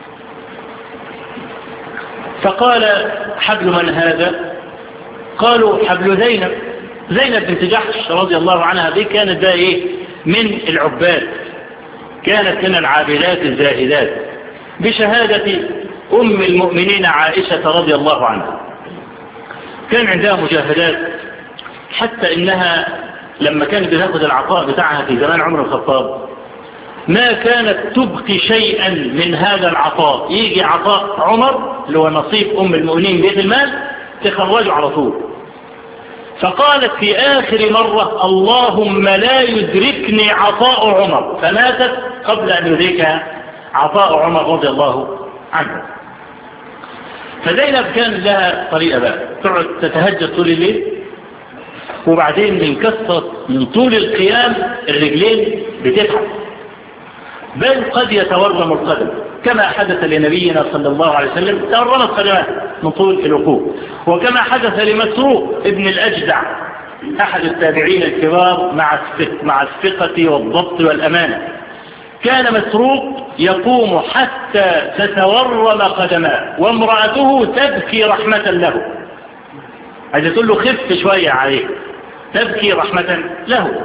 فقال حبل من هذا قالوا حبل زينب زينب بنت جحش رضي الله عنها دي كانت ده ايه من العباد كانت من العابدات الزاهدات بشهادة أم المؤمنين عائشة رضي الله عنها كان عندها مجاهدات حتى إنها لما كانت بتاخذ العطاء بتاعها في زمان عمر الخطاب ما كانت تبقي شيئا من هذا العطاء يجي عطاء عمر اللي هو نصيب أم المؤمنين بيت المال تخرجه على طول فقالت في آخر مرة اللهم لا يدركني عطاء عمر فماتت قبل أن يدركها عطاء عمر رضي الله عنه فزينب كان لها طريقة بقى تقعد تتهجد طول الليل وبعدين من كثرة من طول القيام الرجلين بتتعب بل قد يتورم القدم كما حدث لنبينا صلى الله عليه وسلم تورمت قدماه من طول الوقوف وكما حدث لمسروق ابن الأجدع أحد التابعين الكبار مع مع الثقة والضبط والأمانة كان مسروق يقوم حتى تتورم قدماه وامرأته تبكي رحمة له عايز تقول له خف شوية عليه تبكي رحمة له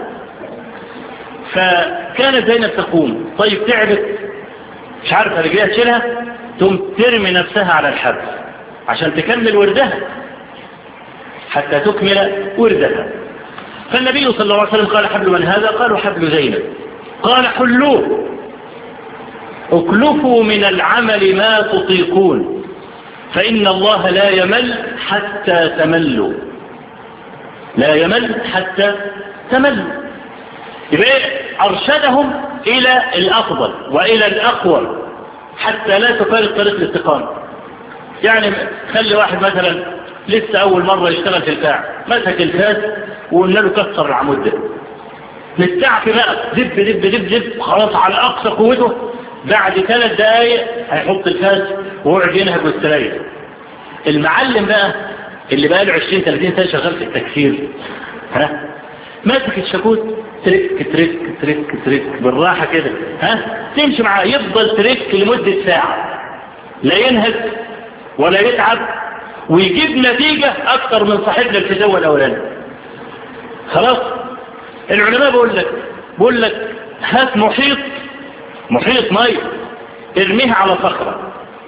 فكانت زينب تقوم طيب تعبت مش عارفة رجليها تشيلها ثم ترمي نفسها على الحبل عشان تكمل وردها حتى تكمل وردها فالنبي صلى الله عليه وسلم قال حبل من هذا قالوا حبل زينب قال حلوه اكلفوا من العمل ما تطيقون فإن الله لا يمل حتى تملوا لا يمل حتى تملوا يبقى أرشدهم إلى الأفضل وإلى الأقوى حتى لا تفارق طريق الاستقامة يعني خلي واحد مثلا لسه أول مرة يشتغل في الباع مسك الفاس وقلنا له كسر العمود ده نستعفي بقى دب دب دب دب خلاص على أقصى قوته بعد ثلاث دقايق هيحط الفاس ويقعد ينهج ويستريح المعلم بقى اللي بقى له 20 30 سنة شغال في التكسير ها ماسك الشاكوت ترك ترك ترك ترك بالراحة كده ها تمشي معاه يفضل ترك لمدة ساعة لا ينهج ولا يتعب ويجيب نتيجة أكثر من صاحبنا الفتاوى الأولاني خلاص العلماء بقول لك بقول لك هات محيط محيط مية ارميها على صخرة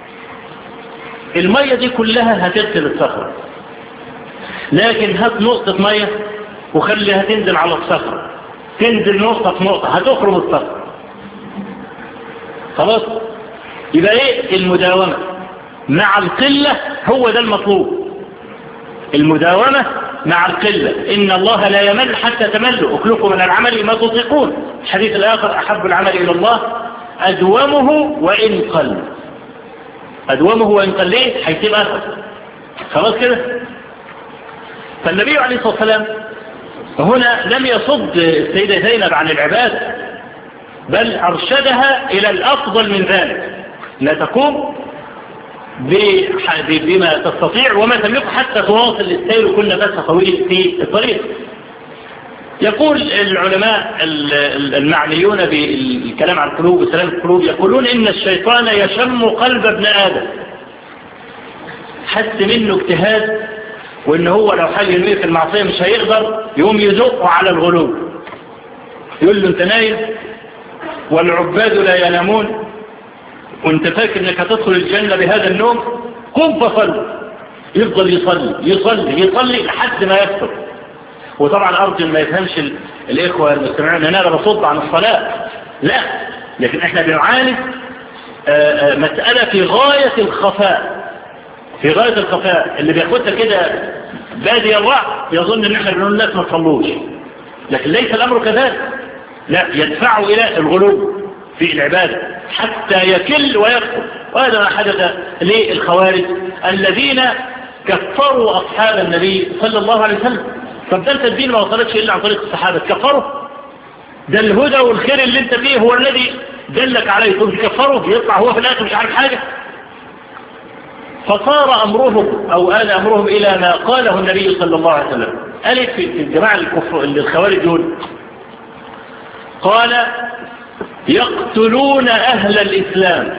المية دي كلها هتغسل الصخرة لكن هات نقطة مية وخليها تنزل على الصخرة تنزل نقطة في نقطة هتخرم الصخرة خلاص يبقى ايه المداومة مع القلة هو ده المطلوب المداومة مع القلة إن الله لا يمل حتى تملوا أكلكم من العمل ما تطيقون الحديث الآخر أحب العمل إلى الله أدومه وإن قل أدومه وإن قل ليه هيسيب أثر خلاص كده فالنبي عليه الصلاة والسلام هنا لم يصد السيدة زينب عن العبادة بل أرشدها إلى الأفضل من ذلك لا تقوم بما تستطيع وما تملك حتى تواصل السير كل نفس طويل في الطريق يقول العلماء المعنيون بالكلام عن القلوب وسلام القلوب يقولون إن الشيطان يشم قلب ابن آدم حس منه اجتهاد وإن هو لو حاجة ينويه في المعصية مش هيقدر يقوم يزقه على الغلو يقول له انت نايم والعباد لا ينامون وانت فاكر انك هتدخل الجنة بهذا النوم قم فصل يفضل يصلي يصلي يصلي لحد ما يكتب وطبعا ارجو ما يفهمش الاخوة المستمعين ان انا بصد عن الصلاة لا لكن احنا بنعالج مسألة في غاية الخفاء في غاية الخفاء اللي بياخدها كده بادي الرأي يظن ان احنا بنقول الناس ما تصلوش لكن ليس الامر كذلك لا يدفعه الى الغلو في العبادة حتى يكل ويكفر وهذا ما حدث للخوارج الذين كفروا أصحاب النبي صلى الله عليه وسلم فبدلت الدين ما وصلتش إلا عن طريق الصحابة كفروا ده الهدى والخير اللي انت فيه هو الذي دلك عليه ثم تكفروا يطلع هو في الآخر مش عارف حاجة فصار أمرهم أو آل أمرهم إلى ما قاله النبي صلى الله عليه وسلم قالت في الجماعة الكفر اللي الخوارج دول قال يقتلون أهل الإسلام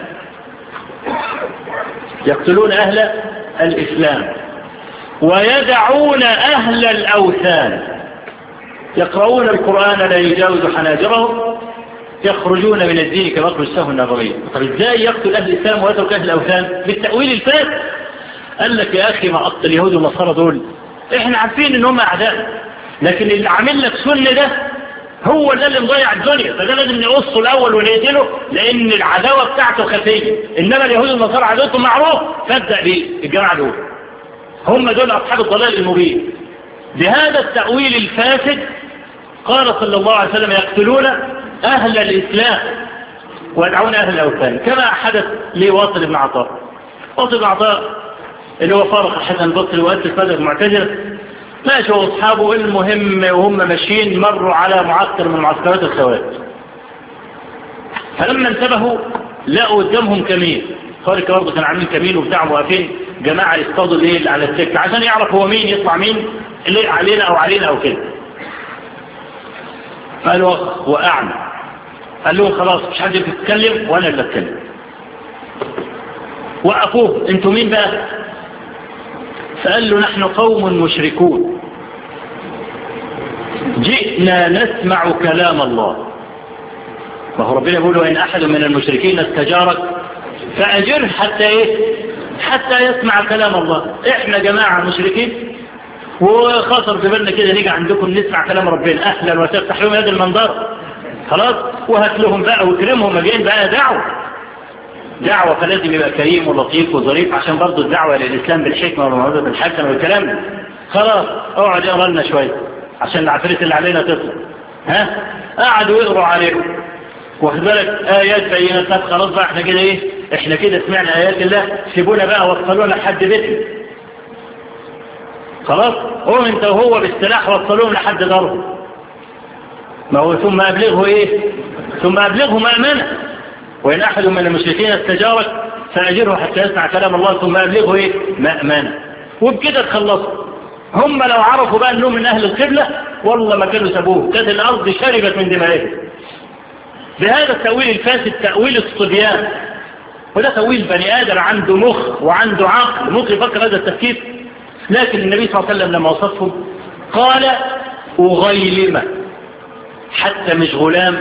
يقتلون أهل الإسلام ويدعون أهل الأوثان يقرؤون القرآن لا يجاوز حناجرهم يخرجون من الدين كما يخرج السهم النظرية طب ازاي يقتل أهل الإسلام ويترك أهل الأوثان بالتأويل الفاسد قال لك يا أخي ما قتل اليهود والنصارى دول احنا عارفين ان هم أعداء لكن اللي عامل لك سن ده هو ده اللي مضيع الدنيا فده لازم نقصه الأول ونقتله لأن العداوة بتاعته خفية إنما اليهود والنصارى عداوتهم معروف فابدأ بيه الجماعة دول هم دول أصحاب الضلال المبين بهذا التأويل الفاسد قال صلى الله عليه وسلم يقتلون أهل الإسلام ويدعون أهل الأوثان كما حدث لواصل بن عطاء واصل بن عطاء اللي هو فارق الحسن البصري وأسس فادر المعتزلة ماشوا واصحابه المهم وهم ماشيين مروا على معسكر من معسكرات الخوارج فلما انتبهوا لقوا قدامهم كمين خارج برضه كان عاملين كمين وبتاع واقفين جماعة يصطادوا الليل على السكة عشان يعرف هو مين يطلع مين اللي علينا او علينا او كده قالوا وأعمى قال لهم خلاص مش حد يتكلم وانا اللي اتكلم وقفوه انتوا مين بقى فقال له نحن قوم مشركون جئنا نسمع كلام الله وهو ربنا يقول وإن أحد من المشركين استجارك فأجره حتى إيه حتى يسمع كلام الله إحنا جماعة مشركين وخاطر في بالنا كده نيجي عندكم نسمع كلام ربنا أهلا وتفتح لهم يد المنظر خلاص وهات لهم بقى وكرمهم جايين بقى دعوة دعوة فلازم يبقى كريم ولطيف وظريف عشان برضه الدعوة للإسلام بالحكمة والموعظة بالحسنة والكلام ده خلاص اقعد اقرا لنا شوية عشان العفريت اللي علينا تطلع ها قعدوا يقروا عليكم واخد بالك آيات بينات خلاص بقى احنا كده ايه احنا كده سمعنا آيات الله سيبونا بقى وصلونا لحد بيتنا خلاص قوم انت وهو بالسلاح وصلوهم لحد ضرب ما هو ثم أبلغه ايه ثم أبلغه مأمنة وإن أحد من المشركين استجارك فأجره حتى يسمع كلام الله ثم أبلغه إيه مأمنة وبكده تخلصوا هم لو عرفوا بقى أنهم من أهل القبلة والله ما كانوا سابوه كانت الأرض شربت من دمائهم بهذا التأويل الفاسد تأويل الصبيان وده تأويل بني آدم عنده مخ وعنده عقل مخ يفكر هذا التفكير لكن النبي صلى الله عليه وسلم لما وصفهم قال أغيلمة حتى مش غلام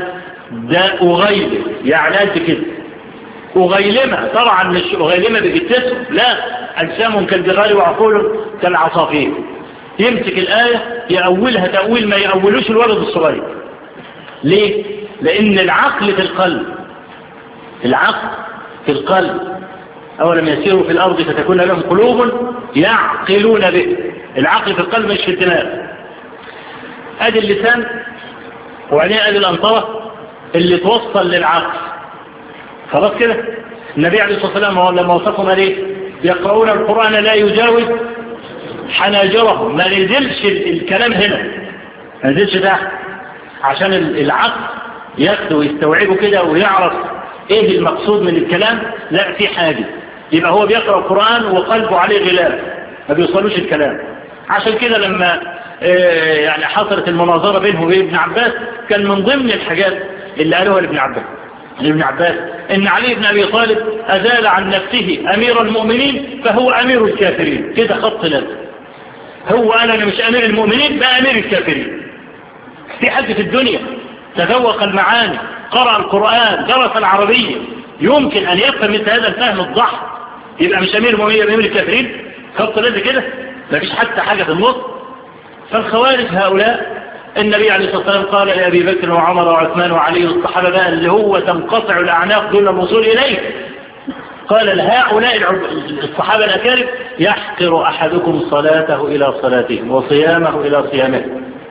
ده أغيلم يعني قد كده أغيلمة طبعا مش أغيلمة بجتته لا أجسام كالجغال وعقول كالعصافير يمسك الآية يأولها تأويل ما يأولوش الولد الصغير ليه؟ لأن العقل في القلب العقل في القلب أولم يسيروا في الأرض فتكون لهم قلوب يعقلون به العقل في القلب مش في الدماغ أدي اللسان وبعدين أدي الأنطرة اللي توصل للعقل خلاص كده النبي عليه الصلاة والسلام لما وصفهم عليه يقرؤون القرآن لا يجاوز حناجرهم ما نزلش الكلام هنا ما نزلش تحت عشان العقل ياخده ويستوعبه كده ويعرف ايه المقصود من الكلام لا في حاجة يبقى هو بيقرأ القرآن وقلبه عليه غلاف ما بيوصلوش الكلام عشان كده لما يعني حصلت المناظرة بينه وبين ابن عباس كان من ضمن الحاجات اللي قالوها لابن عباس لابن عباس ان علي بن ابي طالب ازال عن نفسه امير المؤمنين فهو امير الكافرين كده خط لازم هو انا مش امير المؤمنين بقى امير الكافرين في حد في الدنيا تذوق المعاني قرأ القرآن درس العربية يمكن ان يفهم مثل هذا الفهم الضحك يبقى مش امير المؤمنين يبقى امير الكافرين خط لازم كده مفيش حتى حاجة في النص فالخوارج هؤلاء النبي عليه الصلاة والسلام قال لأبي بكر وعمر وعثمان وعلي والصحابة بقى اللي هو تنقطع الأعناق دون الوصول إليه قال لهؤلاء الصحابة الأكارم يحقر أحدكم صلاته إلى صلاتهم وصيامه إلى صيامه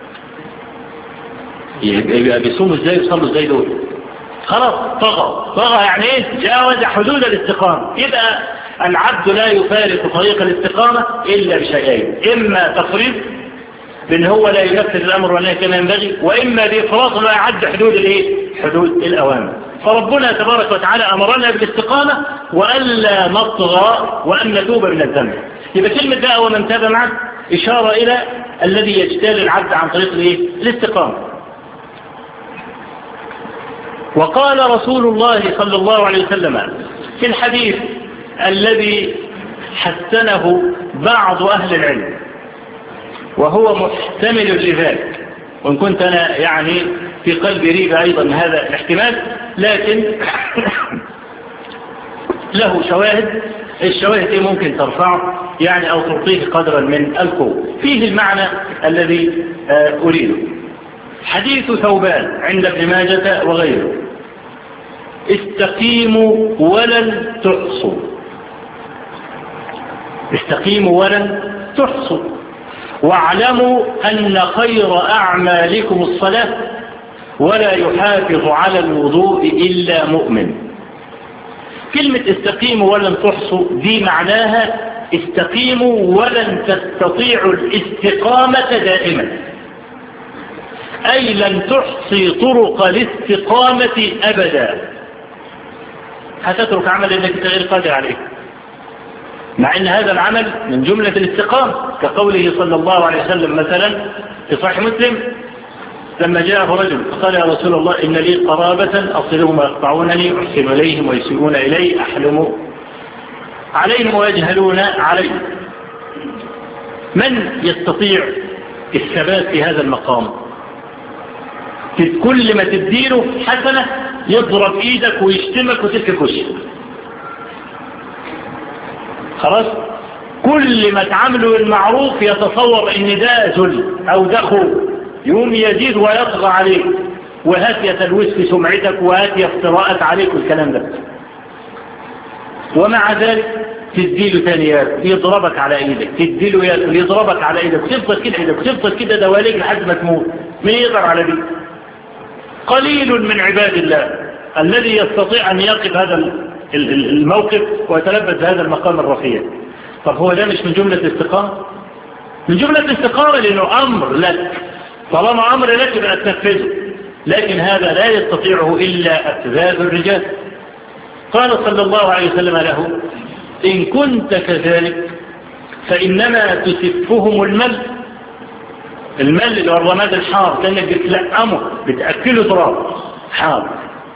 يبقى بيصوموا ازاي يصلوا ازاي دول خلاص طغى طغى يعني ايه جاوز حدود الاستقامة يبقى العبد لا يفارق طريق الاستقامة إلا بشيئين إما تفريط بأن هو لا ينفذ الأمر والنهي كما ينبغي وإما بإفراط لا يعد حدود الإيه؟ حدود الأوامر فربنا تبارك وتعالى أمرنا بالاستقامة وألا نطغى وأن نتوب من الذنب يبقى كلمة بقى ومن تاب معك إشارة إلى الذي يجتال العبد عن طريق الإيه؟ الاستقامة وقال رسول الله صلى الله عليه وسلم في الحديث الذي حسنه بعض أهل العلم وهو محتمل لذلك وإن كنت أنا يعني في قلبي ريبة أيضا هذا الاحتمال لكن له شواهد الشواهد دي ممكن ترفعه يعني أو تعطيه قدرا من القوة فيه المعنى الذي أريده حديث ثوبان عند ابن ماجة وغيره استقيموا ولن تحصوا استقيموا ولن تحصوا واعلموا أن خير أعمالكم الصلاة ولا يحافظ على الوضوء إلا مؤمن كلمة استقيموا ولن تحصوا دي معناها استقيموا ولن تستطيعوا الاستقامة دائما أي لن تحصي طرق الاستقامة أبدا هتترك عمل انك غير قادر عليه مع ان هذا العمل من جملة الاستقامة كقوله صلى الله عليه وسلم مثلا في صحيح مسلم لما جاءه رجل فقال يا رسول الله إن لي قرابة أصلهم ويقطعونني أحسن إليهم ويسيئون إلي أحلم عليهم ويجهلون علي من يستطيع الثبات في هذا المقام كل ما تديله حسنة يضرب ايدك ويشتمك وتلك وشك خلاص كل ما تعمله المعروف يتصور ان ده ذل او ده خوف يوم يزيد ويطغى عليك وهات يتلوث في سمعتك وهات افتراءات عليك والكلام ده ومع ذلك تديله تاني ياكل يضربك على ايدك تديله ياكل يضربك على ايدك وتفضل كده ايدك وتفضل كده دواليك لحد ما تموت مين يقدر على دي قليل من عباد الله الذي يستطيع ان يقف هذا الموقف ويتلبس هذا المقام الرفيع طب هو ده مش من جملة الاستقامة من جملة الاستقامة لانه امر لك طالما امر لك يبقى تنفذه لكن هذا لا يستطيعه الا اتذاب الرجال قال صلى الله عليه وسلم له إن كنت كذلك فإنما تسفهم المل المل اللي هو الرماد الحار كأنك بتلقمه بتأكله تراب حار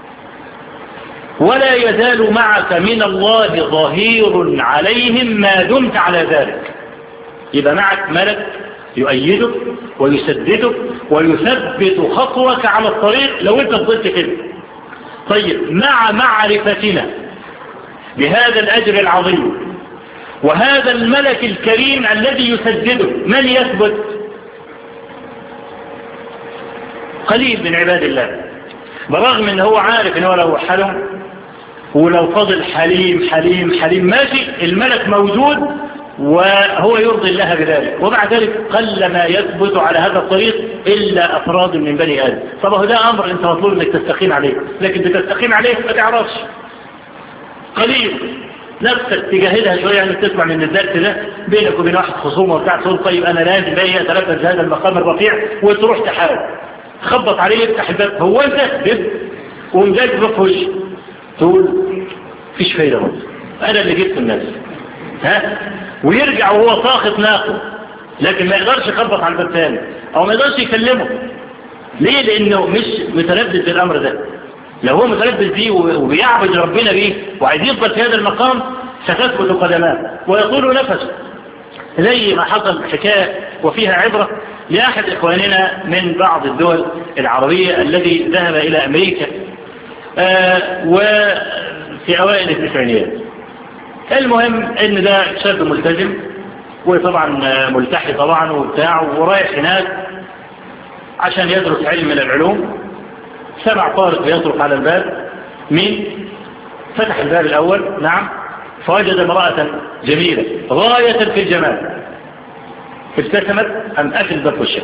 ولا يزال معك من الله ظهير عليهم ما دمت على ذلك يبقى معك ملك يؤيدك ويسددك ويثبت خطوك على الطريق لو انت فضلت كده طيب مع معرفتنا بهذا الأجر العظيم وهذا الملك الكريم الذي يسدده من يثبت قليل من عباد الله برغم ان هو عارف ان هو لو حلم ولو فضل حليم حليم حليم ماشي الملك موجود وهو يرضي الله بذلك ومع ذلك قل ما يثبت على هذا الطريق إلا أفراد من بني آدم طب هو ده أمر أنت مطلوب أنك تستقيم عليه لكن بتستقيم عليه ما تعرفش قليل نفسك تجاهدها شوية يعني تسمع من الدرس ده بينك وبين واحد خصومه وبتاع تقول طيب أنا لازم بقى أتلبس هذا المقام الرفيع وتروح تحاول خبط عليه يفتح الباب هو أنت بيب ومجاج في وشه تقول فيش فايدة برضه أنا اللي جبت الناس ها ويرجع وهو ساخط ناقه لكن ما يقدرش يخبط على الباب تاني او ما يقدرش يكلمه ليه لانه مش متلبس بالامر ده لو هو متلبس بيه وبيعبد ربنا بيه وعايز يفضل في هذا المقام ستثبت قدماه ويطول نفسه زي ما حصل حكاية وفيها عبرة لأحد إخواننا من بعض الدول العربية الذي ذهب إلى أمريكا آه وفي أوائل التسعينيات المهم ان ده شاب ملتزم وطبعا ملتحي طبعا وبتاع ورايح هناك عشان يدرس علم من العلوم سمع طارق بيصرف على الباب مين فتح الباب الاول نعم فوجد امرأة جميلة غاية في الجمال ابتسمت ام اكل باب وشها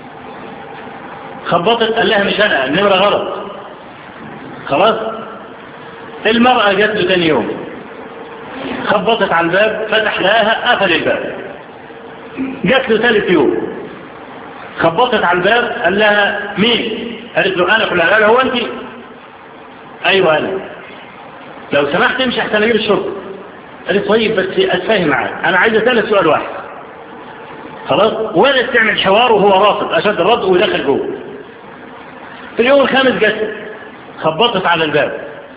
خبطت قال لها مش انا النمرة غلط خلاص المرأة جت له تاني يوم خبطت على الباب فتح لها قفل الباب جات له ثالث يوم خبطت على الباب قال لها مين قالت له انا فلان قال هو انت ايوه انا لو سمحت امشي احسن اجيب الشرطه قالت طيب بس اتفاهم معاك انا عايز اسالك سؤال واحد خلاص ولا تعمل حوار وهو رافض اشد الرد ودخل جوه في اليوم الخامس جت خبطت على الباب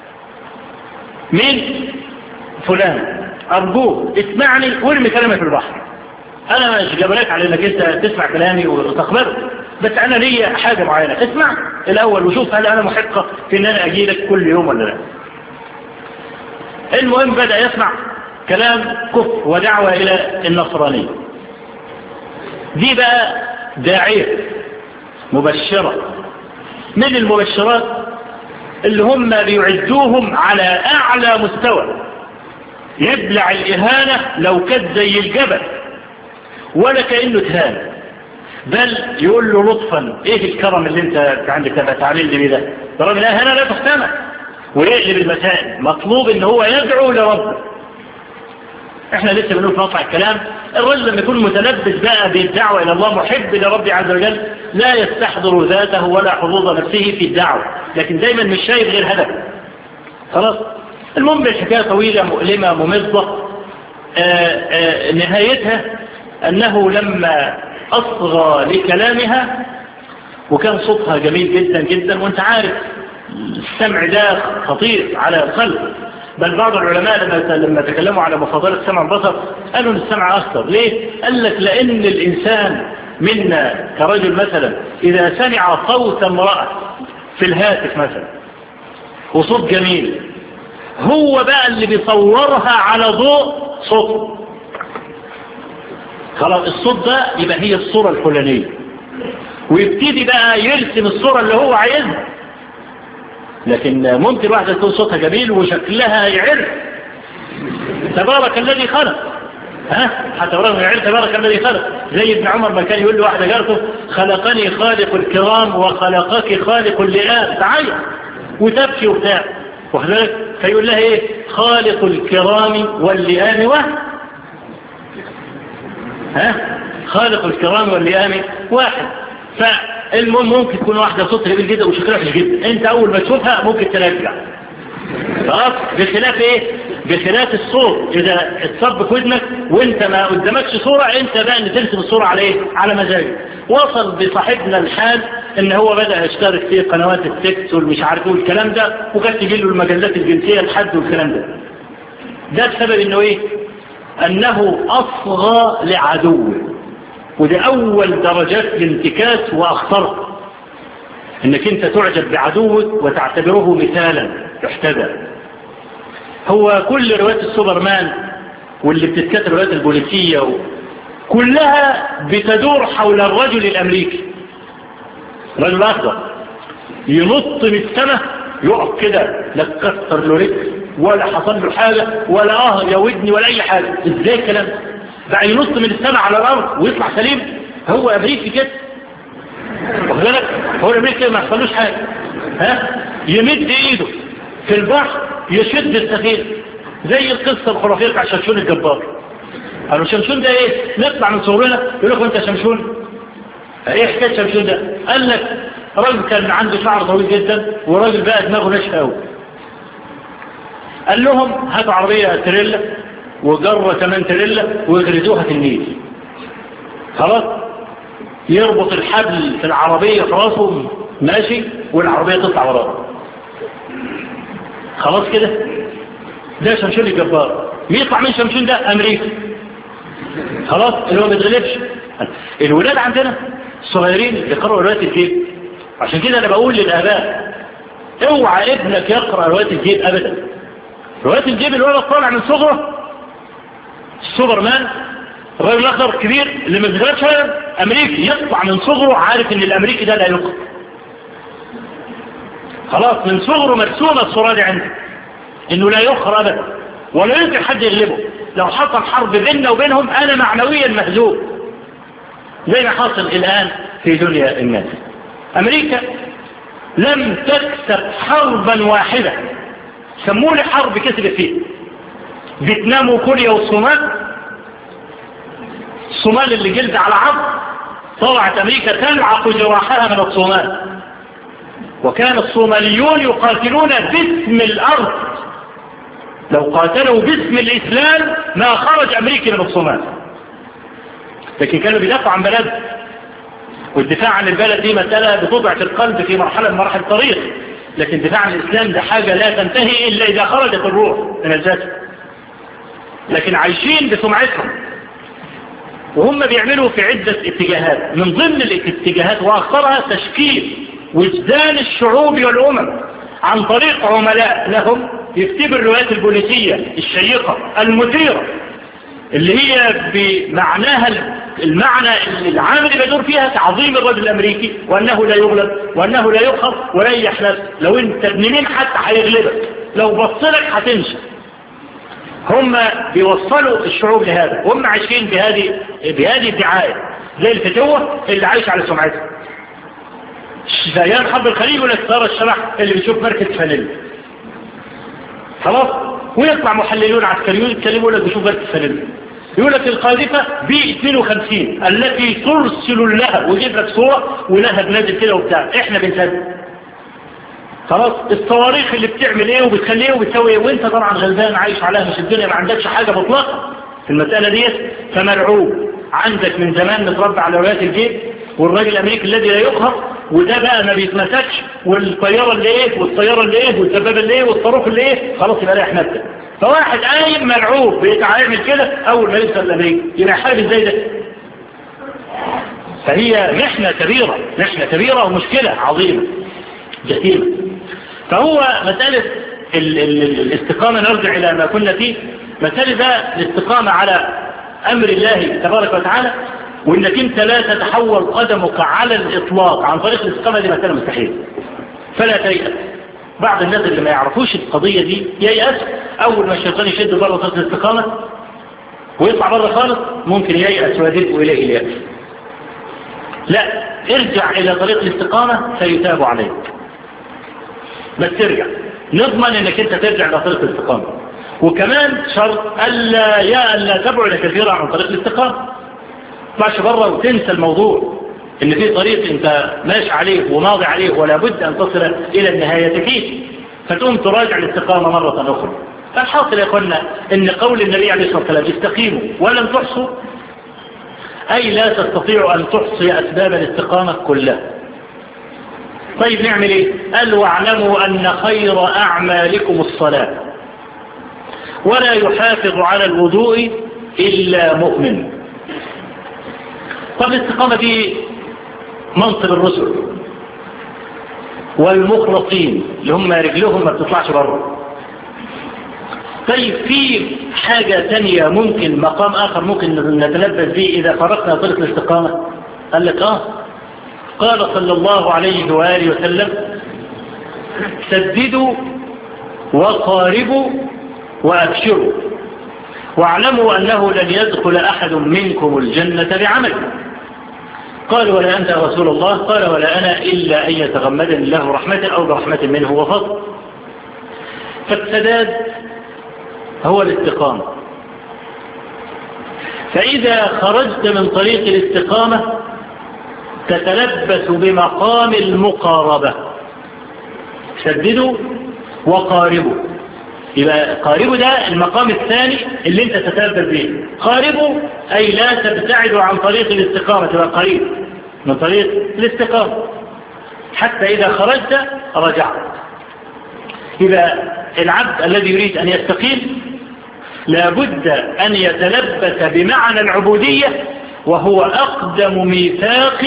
مين فلان أرجوك اسمعني وارمي كلامي في البحر أنا مش جبلك على أنك أنت تسمع كلامي وتقبله بس أنا ليا حاجة معينة اسمع الأول وشوف هل أنا محقة في أن أنا أجي لك كل يوم ولا لا المهم بدأ يسمع كلام كفر ودعوة إلى النصرانية دي بقى داعية مبشرة من المبشرات اللي هم بيعدوهم على أعلى مستوى يبلع الإهانة لو كانت زي الجبل ولا كأنه تهان بل يقول له لطفا ايه الكرم اللي انت عندك تبقى تعمل لي ده برغم الإهانة لا تحتمل ويقلب المسائل مطلوب ان هو يدعو لربه احنا لسه بنقول في مطلع الكلام الرجل لما يكون متلبس بقى بالدعوة الى الله محب لربي عز وجل لا يستحضر ذاته ولا حظوظ نفسه في الدعوة لكن دايما مش شايف غير هدف خلاص المهم الحكاية طويلة مؤلمة ممضة آآ آآ نهايتها أنه لما أصغى لكلامها وكان صوتها جميل جدا جدا وانت عارف السمع ده خطير على الخلق بل بعض العلماء لما لما تكلموا على مفاضلة السمع البصر قالوا ان السمع أخطر ليه؟ قال لك لأن الإنسان منا كرجل مثلا إذا سمع صوت امرأة في الهاتف مثلا وصوت جميل هو بقى اللي بيصورها على ضوء صوت خلاص الصوت ده يبقى هي الصورة الفلانية ويبتدي بقى يرسم الصورة اللي هو عايزها لكن ممكن واحدة تكون صوتها جميل وشكلها يعر تبارك الذي خلق ها حتى رغم يعر تبارك الذي خلق زي ابن عمر ما كان يقول له واحدة جارته خلقني خالق الكرام وخلقك خالق اللئام تعيط وتبكي وبتاع وكذلك فيقول لها ايه خالق الكرام واللئام واحد ها خالق الكرام واللئام واحد فالمهم ممكن تكون واحدة صوتها جميل جدا وشكلها وحش جدا انت اول ما تشوفها ممكن ترجع خلاص بخلاف ايه بخلاف الصوت اذا اتصب في ودنك وانت ما قدامكش صورة انت بقى ان ترسم الصورة على ايه على مزاجك وصل بصاحبنا الحال ان هو بدأ يشترك في قنوات السكس والمش عارف والكلام ده وكانت تجي له المجلات الجنسية لحد والكلام ده ده بسبب انه ايه انه اصغى لعدوه ودي أول درجات الانتكاس وأخطرت انك انت تعجب بعدوك وتعتبره مثالا يحتذى هو كل روايات السوبرمان واللي بتتكتب روايات البوليسية و... كلها بتدور حول الرجل الامريكي رجل اخضر ينط من السماء يقف كده لا تكسر له رجل ولا حصل له حاجة ولا اه يا ودني ولا اي حاجة ازاي الكلام بقى ينط من السماء على الارض ويطلع سليم هو امريكي كده وخلالك هو الامريكي ما يحصلوش حاجة ها يمد ايده في البحر يشد السفينة زي القصة الخرافية بتاع شمشون الجبار قالوا شمشون ده ايه نطلع من صورنا يقول لكم انت شمشون ايه حكاية شمشون ده قال لك راجل كان عنده شعر طويل جدا وراجل بقى دماغه ناشفه قوي قال لهم هاتوا عربية تريلا وجرة كمان تريلا ويغرزوها في النيل خلاص يربط الحبل في العربية في راسه ماشي والعربية تطلع وراه خلاص كده ده شمشون الجبار يطلع من شمشون ده امريكا خلاص اللي هو ما بيتغلبش الولاد عندنا الصغيرين يقرأوا رواية الجيب عشان كده انا بقول للاباء اوعى ابنك يقرأ رواية الجيب ابدا رواية الجيب الولد طالع من صغره السوبرمان الراجل الاخضر كبير اللي ما بيتغلبش امريكي يطلع من صغره عارف ان الامريكي ده لا يقرأ خلاص من صغره مرسومة الصورة دي عنده انه لا يخر ابدا ولا يمكن حد يغلبه لو حصل حرب بيننا وبينهم انا معنويا مهزوم زي ما حصل الان في دنيا الناس امريكا لم تكسب حربا واحدة سموا لي حرب كسبت فيه فيتنام وكوريا والصومال الصومال اللي جلد على عظم طلعت امريكا تلعق جراحها من الصومال وكان الصوماليون يقاتلون باسم الأرض لو قاتلوا باسم الإسلام ما خرج أمريكا من الصومال لكن كانوا بيدافعوا عن بلد والدفاع عن البلد دي مسألة بتضعف القلب في مرحلة من مراحل الطريق لكن دفاع عن الإسلام ده حاجة لا تنتهي إلا إذا خرجت الروح من الجسد لكن عايشين بسمعتهم وهم بيعملوا في عدة اتجاهات من ضمن الاتجاهات وأخطرها تشكيل وجدان الشعوب والأمم عن طريق عملاء لهم يكتبوا الروايات البوليسية الشيقة المثيرة اللي هي بمعناها المعنى العام اللي بدور فيها تعظيم الرجل الأمريكي وأنه لا يغلب وأنه لا يخف ولا يحلف لو انت ابن مين حتى هيغلبك لو بصلك هتنشى هم بيوصلوا الشعوب لهذا هم عايشين بهذه بهذه الدعاية زي الفتوة اللي عايش على سمعتها زيان حب الخليل ولا ترى الشبح اللي بيشوف مركز فانيلا خلاص ويطلع محللون عسكريون يتكلموا لك بيشوف مركز فانيلا يقول لك القاذفة بي 52 التي ترسل لها ويجيب لك صورة ولها بنازل كده وبتاع احنا بنصدق خلاص الصواريخ اللي بتعمل ايه وبتخليه وبتسوي ايه وانت طبعا غلبان عايش عليها مش الدنيا ما عندكش حاجة مطلقة في المسألة ديت فمرعوب عندك من زمان متربى على روايات الجيب والراجل الامريكي الذي لا يقهر وده بقى ما بيتمسكش والطيارة اللي ايه والطيارة اللي ايه والدبابة اللي ايه والصاروخ اللي ايه خلاص يبقى رايح نفسك فواحد قايم مرعوب بيتعامل كده اول ما يوصل الامريكي يبقى حارب ازاي ده فهي محنة كبيرة محنة كبيرة ومشكلة عظيمة جسيمة فهو مسألة ال ال الاستقامة نرجع إلى ما كنا فيه مسألة ده الاستقامة على أمر الله تبارك وتعالى وإنك أنت لا تتحول قدمك على الإطلاق عن طريق الاستقامة دي مسألة مستحيل فلا تيأس بعض الناس اللي ما يعرفوش القضية دي ييأس أول ما الشيطان يشد بره طريق الاستقامة ويطلع بره خالص ممكن ييأس ويدرك إليه اليأس لا ارجع إلى طريق الاستقامة فيتاب عليك بس ترجع نضمن انك انت ترجع الى طريق الاستقامة وكمان شرط الا يا الا تبعد كثيرا عن طريق الاستقامة تطلعش بره وتنسى الموضوع ان في طريق انت ماشي عليه وماضي عليه ولا بد ان تصل الى النهاية فيه فتقوم تراجع الاستقامة مرة اخرى فالحاصل يا اخوانا ان قول النبي عليه الصلاة والسلام استقيموا ولم تحصوا اي لا تستطيعوا ان تحصي اسباب الاستقامة كلها طيب نعمل ايه قال واعلموا ان خير اعمالكم الصلاة ولا يحافظ على الوضوء الا مؤمن طب الاستقامة دي منصب الرسل والمخلصين اللي هم رجلهم ما بتطلعش بره طيب في حاجة تانية ممكن مقام آخر ممكن نتلبس به إذا فرقنا طريق الاستقامة قال لك آه قال صلى الله عليه وآله وسلم سددوا وقاربوا وأبشروا واعلموا أنه لن يدخل أحد منكم الجنة بعمل قال ولا أنت رسول الله قال ولا أنا إلا أن يتغمدني الله رحمة أو برحمة منه وفضل فالسداد هو الاستقامة فإذا خرجت من طريق الاستقامة تتلبس بمقام المقاربة سددوا وقاربوا يبقى قاربوا ده المقام الثاني اللي انت تتلبس به قاربوا أي لا تبتعدوا عن طريق الاستقامة تبقى قريب من طريق الاستقامة حتى إذا خرجت رجعت يبقى العبد الذي يريد أن يستقيم لابد أن يتلبس بمعنى العبودية وهو أقدم ميثاق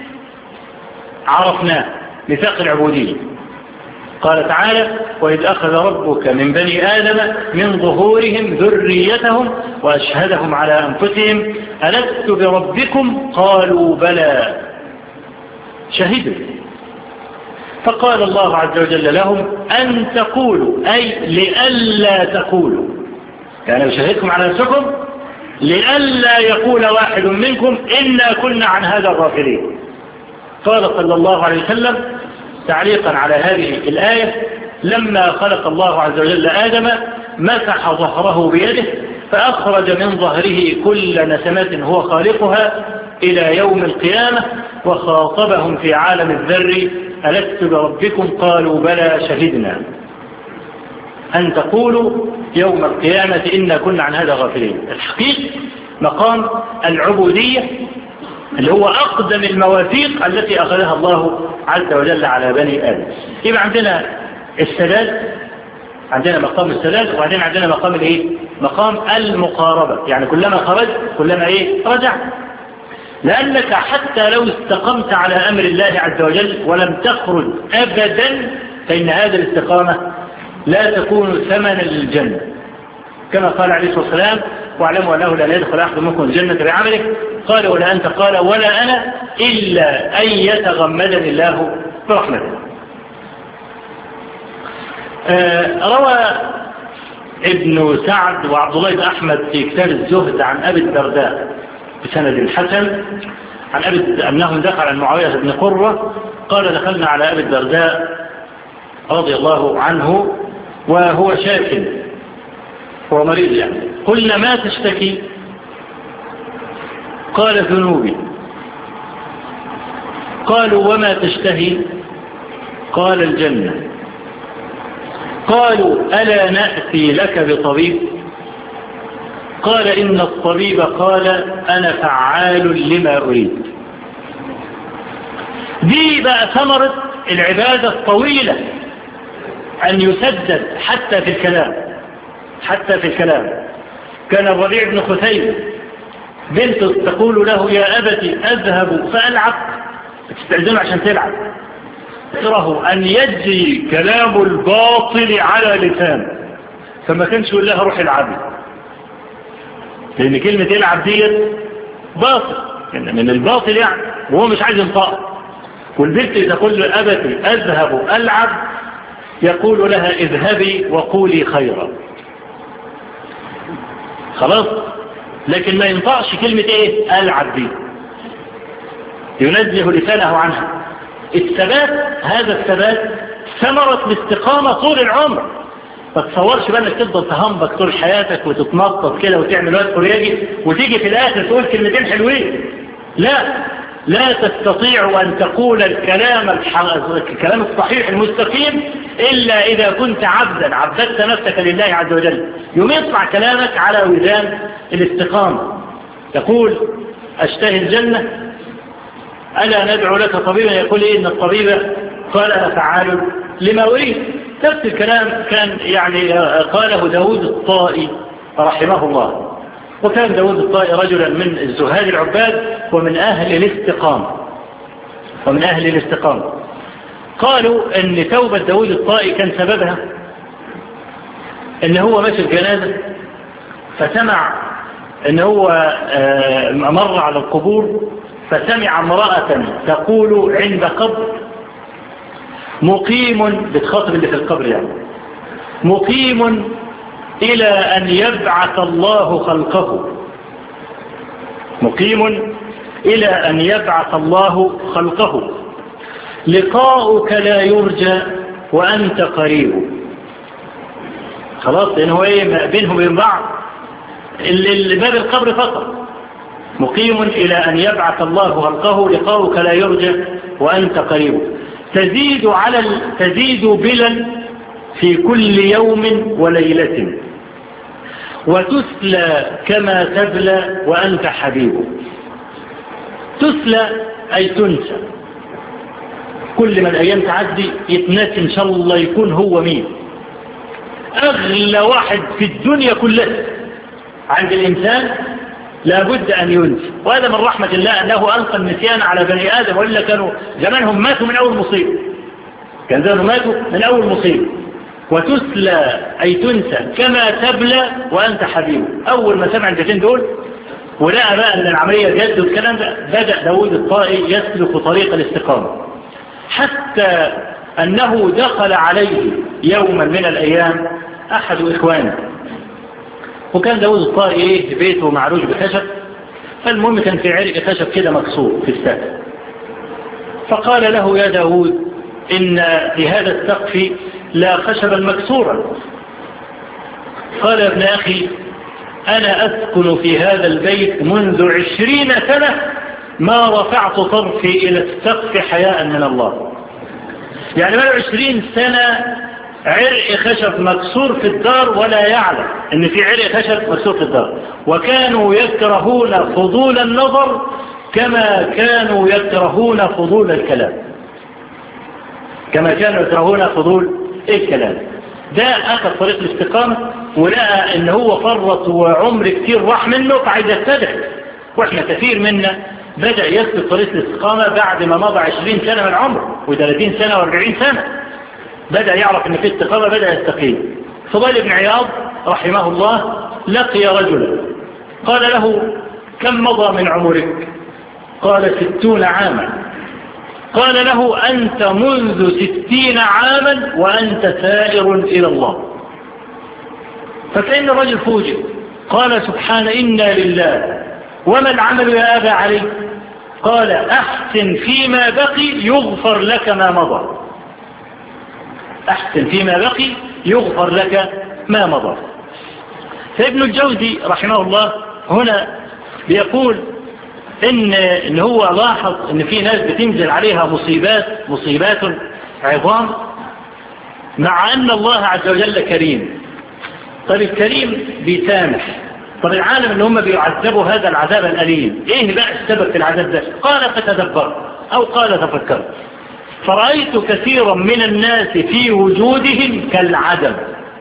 عرفناه ميثاق العبودية قال تعالى وإذ أخذ ربك من بني آدم من ظهورهم ذريتهم وأشهدهم على أنفسهم ألست بربكم قالوا بلى شهدوا فقال الله عز وجل لهم أن تقولوا أي لئلا تقولوا يعني بشهدكم على نفسكم لئلا يقول واحد منكم إنا كنا عن هذا الغافلين قال صلى الله عليه وسلم تعليقا على هذه الآية لما خلق الله عز وجل آدم مسح ظهره بيده فأخرج من ظهره كل نسمة هو خالقها إلى يوم القيامة وخاطبهم في عالم الذر ألست بربكم قالوا بلى شهدنا أن تقولوا يوم القيامة إنا كنا عن هذا غافلين الحقيقة مقام العبودية اللي هو أقدم المواثيق التي أخذها الله عز وجل على بني آدم يبقى عندنا السداد عندنا مقام السداد وبعدين عندنا مقام الايه مقام المقاربة يعني كلما خرجت كلما ايه رجع لأنك حتى لو استقمت على أمر الله عز وجل ولم تخرج أبدا فإن هذه الاستقامة لا تكون ثمنا للجنة كما قال عليه الصلاة والسلام واعلموا أنه لا يدخل أحد منكم الجنة بعمله قال ولا أنت قال ولا أنا إلا أن يتغمدني الله برحمته آه روى ابن سعد وعبد الله بن أحمد في كتاب الزهد عن أبي الدرداء بسند حسن عن أبي أنه دخل عن معاوية بن قرة قال دخلنا على أبي الدرداء رضي الله عنه وهو شاكل هو مريض يعني قلنا ما تشتكي قال ذنوبي قالوا وما تشتهي قال الجنة قالوا ألا نأتي لك بطبيب قال إن الطبيب قال أنا فعال لما أريد دي بقى ثمرة العبادة الطويلة أن يسدد حتى في الكلام حتى في الكلام كان الربيع بن خثيم بنت تقول له يا أبتي أذهب فألعب تستأذنه عشان تلعب يكره أن يجري كلام الباطل على لسان فما كانش يقول لها روح العبي لأن كلمة العب ديت باطل يعني من الباطل يعني وهو مش عايز ينطق والبنت تقول له أبتي أذهب ألعب يقول لها اذهبي وقولي خيرا خلاص لكن ما ينطقش كلمة ايه ألعب دي ينزه لسانه عنها الثبات هذا الثبات ثمرة الاستقامة طول العمر ما تصورش بقى انك تفضل تهمبك طول حياتك وتتنطط كده وتعمل وقت كورياجي وتيجي في الاخر تقول كلمتين حلوين لا لا تستطيع ان تقول الكلام الكلام الصحيح المستقيم الا اذا كنت عبدا عبدت نفسك لله عز وجل يوم يطلع كلامك على وزان الاستقامة تقول اشتهي الجنة ألا ندعو لك طبيبا يقول إيه إن الطبيب قال أنا فعال لما أريد نفس الكلام كان يعني قاله داود الطائي رحمه الله وكان داود الطائي رجلا من الزهاد العباد ومن أهل الاستقامة ومن أهل الاستقامة قالوا ان توبة داود الطائي كان سببها ان هو ماشي الجنازة فسمع ان هو مر على القبور فسمع امرأة تقول عند قبر مقيم بتخاطب اللي في القبر يعني مقيم إلى أن يبعث الله خلقه مقيم إلى أن يبعث الله خلقه لقاؤك لا يرجى وأنت قريب خلاص لأن هو إيه بينهم وبين بعض اللي باب القبر فقط مقيم إلى أن يبعث الله خلقه لقاؤك لا يرجى وأنت قريب تزيد على ال... تزيد بلا في كل يوم وليلة وتسلى كما تبلى وأنت حبيب تسلى أي تنسى كل ما الأيام تعدي يتناسي إن شاء الله يكون هو مين أغلى واحد في الدنيا كلها عند الإنسان لابد أن ينسى وهذا من رحمة الله أنه ألقى النسيان على بني آدم وإلا كانوا زمانهم ماتوا من أول مصيبة كان زمانهم ماتوا من أول مصيبة وتسلى أي تنسى كما تبلى وأنت حبيب أول ما سمع الجتين دول ولقى بقى أن العملية جد والكلام ده بدأ داود الطائي يسلك طريق الاستقامة حتى أنه دخل عليه يوما من الأيام أحد إخوانه وكان داود الطائي إيه في بيته معروج بخشب فالمهم كان في عرق خشب كده مكسور في السقف فقال له يا داود إن في هذا السقف لا خشبا مكسورا قال يا ابن أخي أنا أسكن في هذا البيت منذ عشرين سنة ما رفعت طرفي إلى السقف حياء من الله يعني ما عشرين سنة عرق خشب مكسور في الدار ولا يعلم ان في عرق خشب مكسور في الدار وكانوا يكرهون فضول النظر كما كانوا يكرهون فضول الكلام كما كانوا يكرهون فضول الكلام ده اخذ طريق الاستقامة ولقى ان هو فرط وعمر كتير راح منه فعايز يستدعي واحنا كثير منا بدأ يسلك طريق الاستقامة بعد ما مضى 20 سنة من عمره و30 سنة و40 سنة بدأ يعرف ان في استقامة بدأ يستقيم فضيل بن عياض رحمه الله لقي رجلا قال له كم مضى من عمرك قال ستون عاما قال له أنت منذ ستين عاما وأنت سائر إلى الله فكأن الرجل فوجئ قال سبحان إنا لله وما العمل يا أبا علي قال أحسن فيما بقي يغفر لك ما مضى أحسن فيما بقي يغفر لك ما مضى فابن الجوزي رحمه الله هنا بيقول إن, إن هو لاحظ إن في ناس بتنزل عليها مصيبات مصيبات عظام مع أن الله عز وجل كريم طيب الكريم بيسامح طب العالم اللي هم بيعذبوا هذا العذاب الأليم ايه بقى السبب في العذاب ده قال فتدبر او قال تفكر فرأيت كثيرا من الناس في وجودهم كالعدم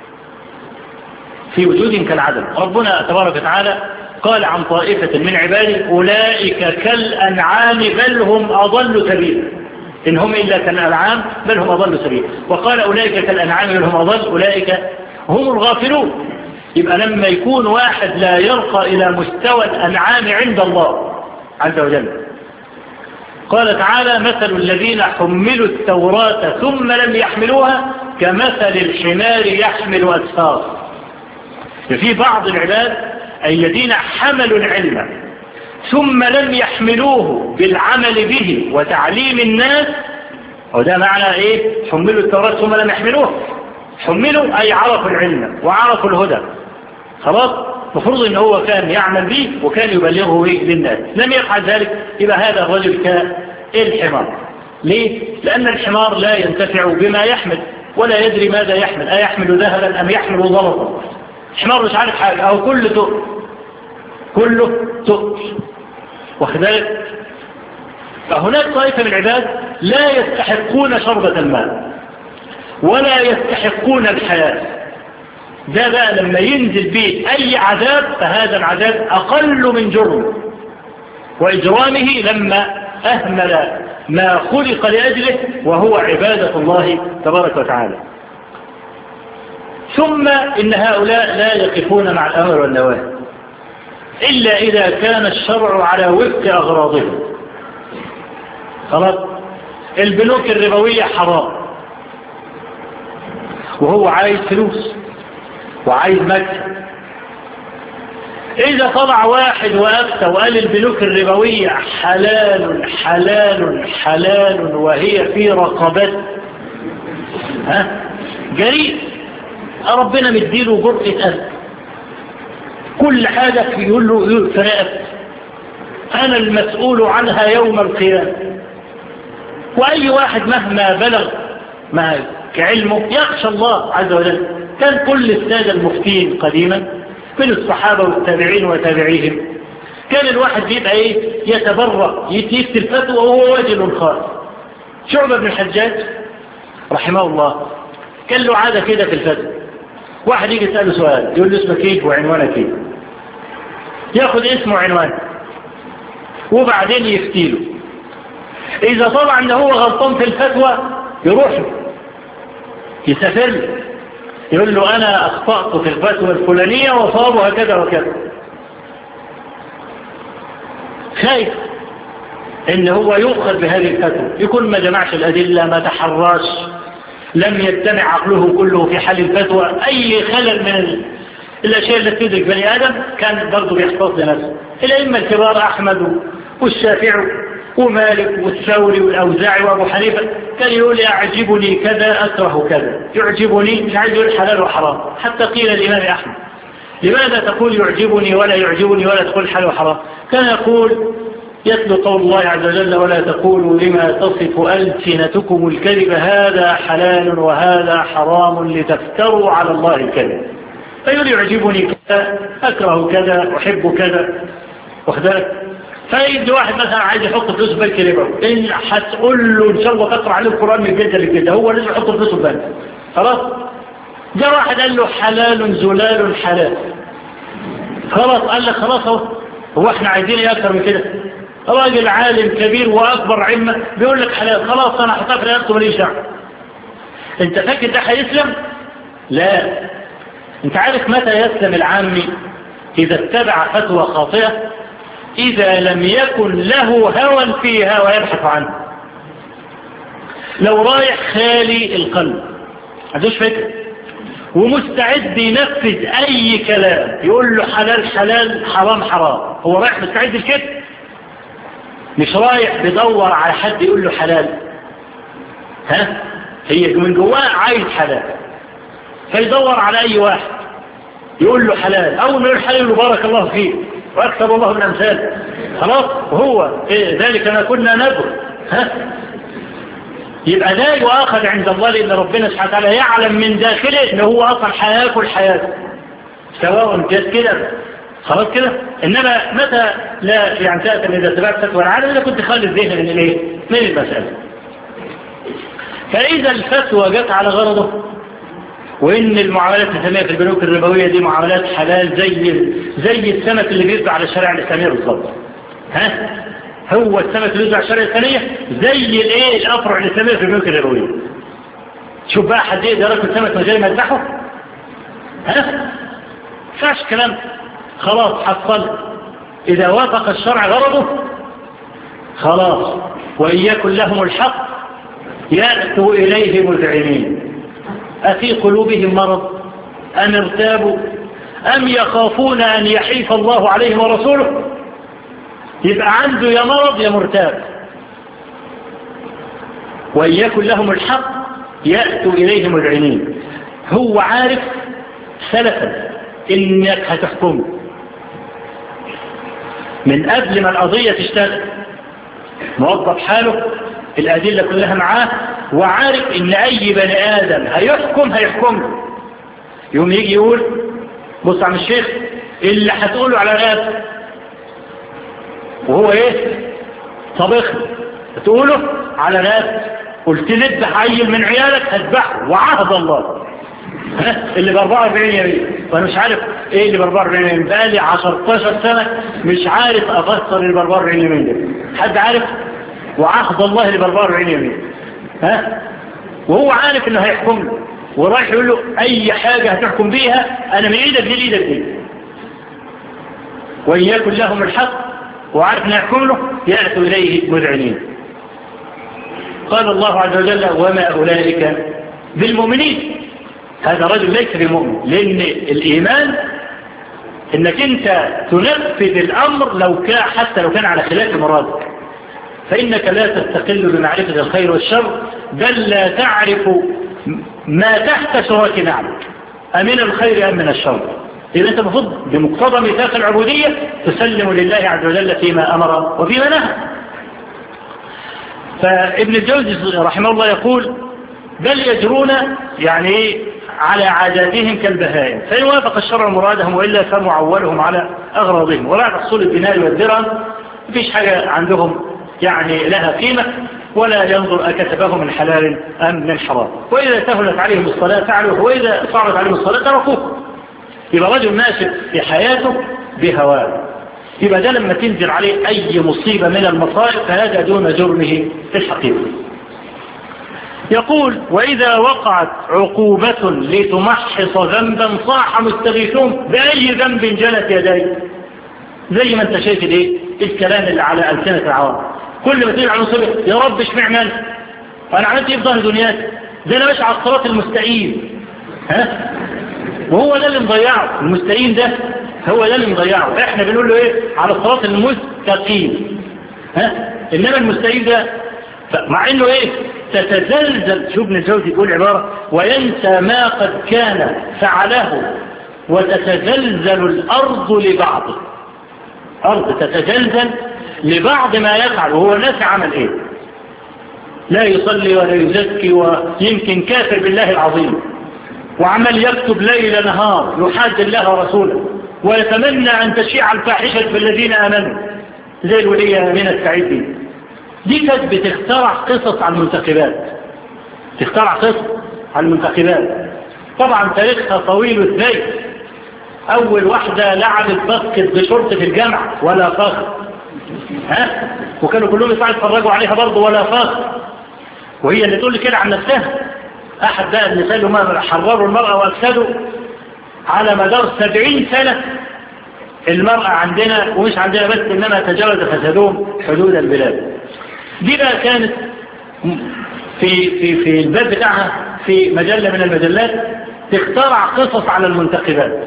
في وجودهم كالعدم ربنا تبارك وتعالى قال عن طائفة من عباده أولئك كالأنعام بل هم أضل سبيلا إن هم إلا كالأنعام بل هم أضل سبيلا وقال أولئك كالأنعام بل هم أضل أولئك هم الغافلون يبقى لما يكون واحد لا يرقى إلى مستوى الأنعام عند الله عز وجل قال تعالى مثل الذين حملوا التوراة ثم لم يحملوها كمثل الحمار يحمل أسفار في بعض العباد الذين حملوا العلم ثم لم يحملوه بالعمل به وتعليم الناس وده معنى ايه حملوا التوراة ثم لم يحملوه حملوا اي عرفوا العلم وعرفوا الهدى خلاص مفروض ان هو كان يعمل به وكان يبلغه للناس لم يفعل ذلك يبقى هذا الرجل كالحمار ليه لان الحمار لا ينتفع بما يحمل ولا يدري ماذا يحمل ايحمل ذهبا ام يحمل ضلطا الحمار مش عارف حاجه او كل تقل كله تقل وكذلك فهناك طائفة من العباد لا يستحقون شربة الماء ولا يستحقون الحياة ده بقى لما ينزل به أي عذاب فهذا العذاب أقل من جرم وإجرامه لما أهمل ما خلق لأجله وهو عبادة الله تبارك وتعالى ثم إن هؤلاء لا يقفون مع الأمر والنواهي إلا إذا كان الشرع على وفق أغراضهم خلاص البنوك الربوية حرام وهو عايز فلوس وعايز مكسب إذا طلع واحد وأفتى وقال البنوك الربوية حلال حلال حلال وهي في رقبات ها جريء ربنا مديله جرأة قلب كل حاجة يقول له فرقت أنا المسؤول عنها يوم القيامة وأي واحد مهما بلغ ما كعلمه يخشى الله عز وجل كان كل السادة المفتين قديما من الصحابة والتابعين وتابعيهم كان الواحد بيبقى ايه يتبرأ يتيست الفتوى وهو وجل خاص شعبة بن الحجاج رحمه الله كان له عادة كده في الفتوى واحد يجي يسأله سؤال يقول له اسمك ايه وعنوانك ايه ياخد اسمه وعنوانه وبعدين يفتيله اذا طبعا ان هو غلطان في الفتوى يروح له يسافر له يقول له انا اخطأت في الفتوى الفلانية وصابها كذا وكذا خايف ان هو يؤخذ بهذه الفتوى يكون ما جمعش الادلة ما تحراش لم يجتمع عقله كله في حل الفتوى اي خلل من الاشياء التي تدرك بني ادم كان برضه بيحتفظ لنفسه الائمه الكبار احمد والشافعي ومالك والثوري والأوزاعي وأبو حنيفة كان يقول يعجبني كذا أكره كذا يعجبني مش عايز يقول حلال وحرام حتى قيل الإمام أحمد لماذا تقول يعجبني ولا يعجبني ولا تقول حلال وحرام كان يقول يتلو قول الله عز وجل ولا تقولوا لما تصف ألسنتكم الكذب هذا حلال وهذا حرام لتفتروا على الله الكذب فيقول يعجبني كذا أكره كذا أحب كذا واخذلك فيجي واحد مثلا عايز يحط فلوس في بنك ربا ان هتقول له ان شاء الله تقرا عليه القران من الجده للجده هو لازم يحط فلوسه في البنك خلاص جاء واحد قال له حلال زلال حلال خلاص قال لك خلاص اهو هو احنا عايزين ايه اكتر من كده راجل عالم كبير واكبر علما بيقول لك حلال خلاص انا هحطها في رقبته ماليش دعوه انت فاكر ده هيسلم لا انت عارف متى يسلم العامي اذا اتبع فتوى خاطئه إذا لم يكن له هوى فيها ويبحث عنه لو رايح خالي القلب عندوش فكرة ومستعد ينفذ أي كلام يقول له حلال حلال حرام حرام هو رايح مستعد لكده مش رايح بيدور على حد يقول له حلال ها هي من جواه عايز حلال فيدور على أي واحد يقول له حلال أول ما يقول حلال يقول له بارك الله فيه وأكثر الله من أمثال خلاص هو إيه ذلك ما كنا نبر ها يبقى لا يؤاخذ عند الله لأن ربنا سبحانه وتعالى يعلم من داخله أنه هو أصلا حياكل حياته سواء جد كده خلاص كده إنما متى لا يعني تأتي إذا تبعت فتوى العالم إذا كنت خالد ذهن من الإيه من المسألة فإذا الفتوى جت على غرضه وإن المعاملات الإسلامية في البنوك الربوية دي معاملات حلال زي زي السمك اللي بيطلع على الشريعة الإسلامية بالظبط ها هو السمك اللي بيطلع على الشريعة الإسلامية زي الإيه الأفرع الإسلامية في البنوك الربوية شوف بقى حد يقدر ياكل سمك من غير ما يذبحه ها فاش كلام خلاص حصل إذا وافق الشرع غرضه خلاص وإن يكن لهم الحق يأتوا إليه مذعنين أفي قلوبهم مرض أم ارتابوا أم يخافون أن يحيف الله عليهم ورسوله يبقى عنده يا مرض يا مرتاب وإن يكن لهم الحق يأتوا إليه مذعنين هو عارف سلفا إنك هتحكمه من قبل ما القضية تشتغل موظف حاله الأدلة كلها معاه وعارف إن أي بني آدم هيحكم هيحكم له يوم يجي يقول بص عم الشيخ اللي هتقوله على غاب وهو ايه طبخ تقوله على غاب قلت لي اذبح عيل من عيالك هذبحه وعهد الله اللي ب 44 يمين وانا مش عارف ايه اللي ب 44 يمين بقالي 10 سنة مش عارف افسر اللي ب 44 يمين ده حد عارف وعهد الله اللي ب 44 يمين ها وهو عارف انه هيحكم له ورايح يقول له اي حاجة هتحكم بيها انا من ايدك دي لايدك دي وان يكن لهم الحق وعارف انه يحكم له يأتوا اليه مذعنين قال الله عز وجل وما اولئك بالمؤمنين هذا رجل ليس بمؤمن لأن الإيمان إنك أنت تنفذ الأمر لو كان حتى لو كان على خلاف مرادك فإنك لا تستقل بمعرفة الخير والشر بل لا تعرف ما تحت سراك نعمك أمن الخير أم من الشر إذا أنت المفروض بمقتضى ميثاق العبودية تسلم لله عز وجل فيما أمر وفيما نهى فابن الجوزي رحمه الله يقول بل يجرون يعني ايه على عاداتهم كالبهائم فإن وافق الشرع مرادهم وإلا فمعولهم على أغراضهم ولا حصول البناء والدرهم مفيش حاجة عندهم يعني لها قيمة ولا ينظر أكتبه من حلال أم من حرام وإذا سهلت عليهم الصلاة فعلوه وإذا صعبت عليهم الصلاة تركوه يبقى رجل ماشي في حياته بهواه يبقى ده لما تنزل عليه أي مصيبة من المصائب فهذا دون جرمه في الحقيقة يقول وإذا وقعت عقوبة لتمحص ذنبا صاح مستغيثون بأي ذنب جلت يدي زي ما انت شايف الايه الكلام اللي على ألسنة العوام كل ما تقول على مصيبة يا رب اشمعنى انا انا عملت ايه في ظهر دنياتي ده انا ماشي على الصراط المستقيم ها وهو ده اللي مضيعه المستقيم ده هو ده اللي مضيعه احنا بنقول له ايه على الصراط المستقيم ها انما المستقيم ده مع انه ايه تتزلزل شوف ابن الجوزي يقول عبارة وينسى ما قد كان فعله وتتزلزل الارض لبعضه ارض تتزلزل لبعض ما يفعل وهو ناسي عمل ايه لا يصلي ولا يزكي ويمكن كافر بالله العظيم وعمل يكتب ليل نهار يحاد الله ورسوله ويتمنى ان تشيع الفاحشة في الذين امنوا زي الولية من السعيد دي دي كانت بتخترع قصص عن المنتخبات تخترع قصص عن المنتخبات طبعا تاريخها طويل ازاي اول واحدة لعبت باسكت بشرطة في الجامعة ولا فخر ها وكانوا كلهم يطلعوا يتفرجوا عليها برضه ولا فخر وهي اللي تقول كده عن نفسها احد بقى النساء ما حرروا المرأة وافسدوا على مدار سبعين سنة المرأة عندنا ومش عندنا بس انما تجاوز فسادهم حدود البلاد دي بقى كانت في في في الباب بتاعها في مجلة من المجلات تخترع قصص على المنتخبات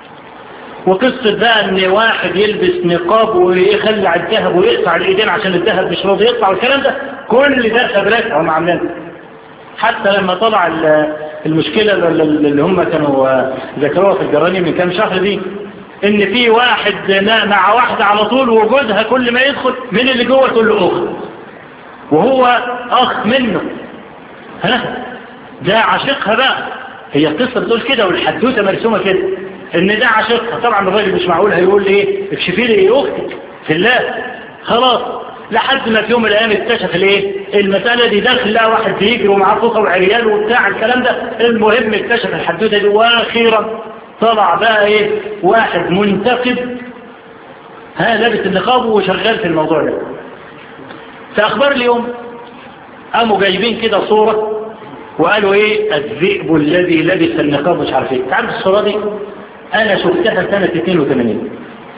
وقصة بقى ان واحد يلبس نقاب ويخلع الذهب ويقطع الايدين عشان الذهب مش راضي يقطع والكلام ده كل ده خبرات هم عاملينها حتى لما طلع المشكلة اللي هم كانوا ذكروها في الجراني من كام شهر دي ان في واحد مع واحدة على طول وجودها كل ما يدخل من اللي جوه تقول له اخت وهو اخ منه ها ده عاشقها بقى هي القصة بتقول كده والحدوتة مرسومة كده ان ده عاشقها طبعا الراجل مش معقول هيقول لي ايه اكشفي لي ايه اختك في الله خلاص لحد ما في يوم من الايام اكتشف الايه المسألة دي داخل لها واحد بيجري ومعاه فوطه وعريان وبتاع الكلام ده المهم اكتشف الحدوتة دي واخيرا طلع بقى ايه واحد منتقد ها لابس النقاب وشغال في الموضوع ده في اخبار اليوم قاموا جايبين كده صورة وقالوا ايه الذئب الذي لبس النقاب مش عارف ايه تعرف الصورة دي انا شفتها سنة 82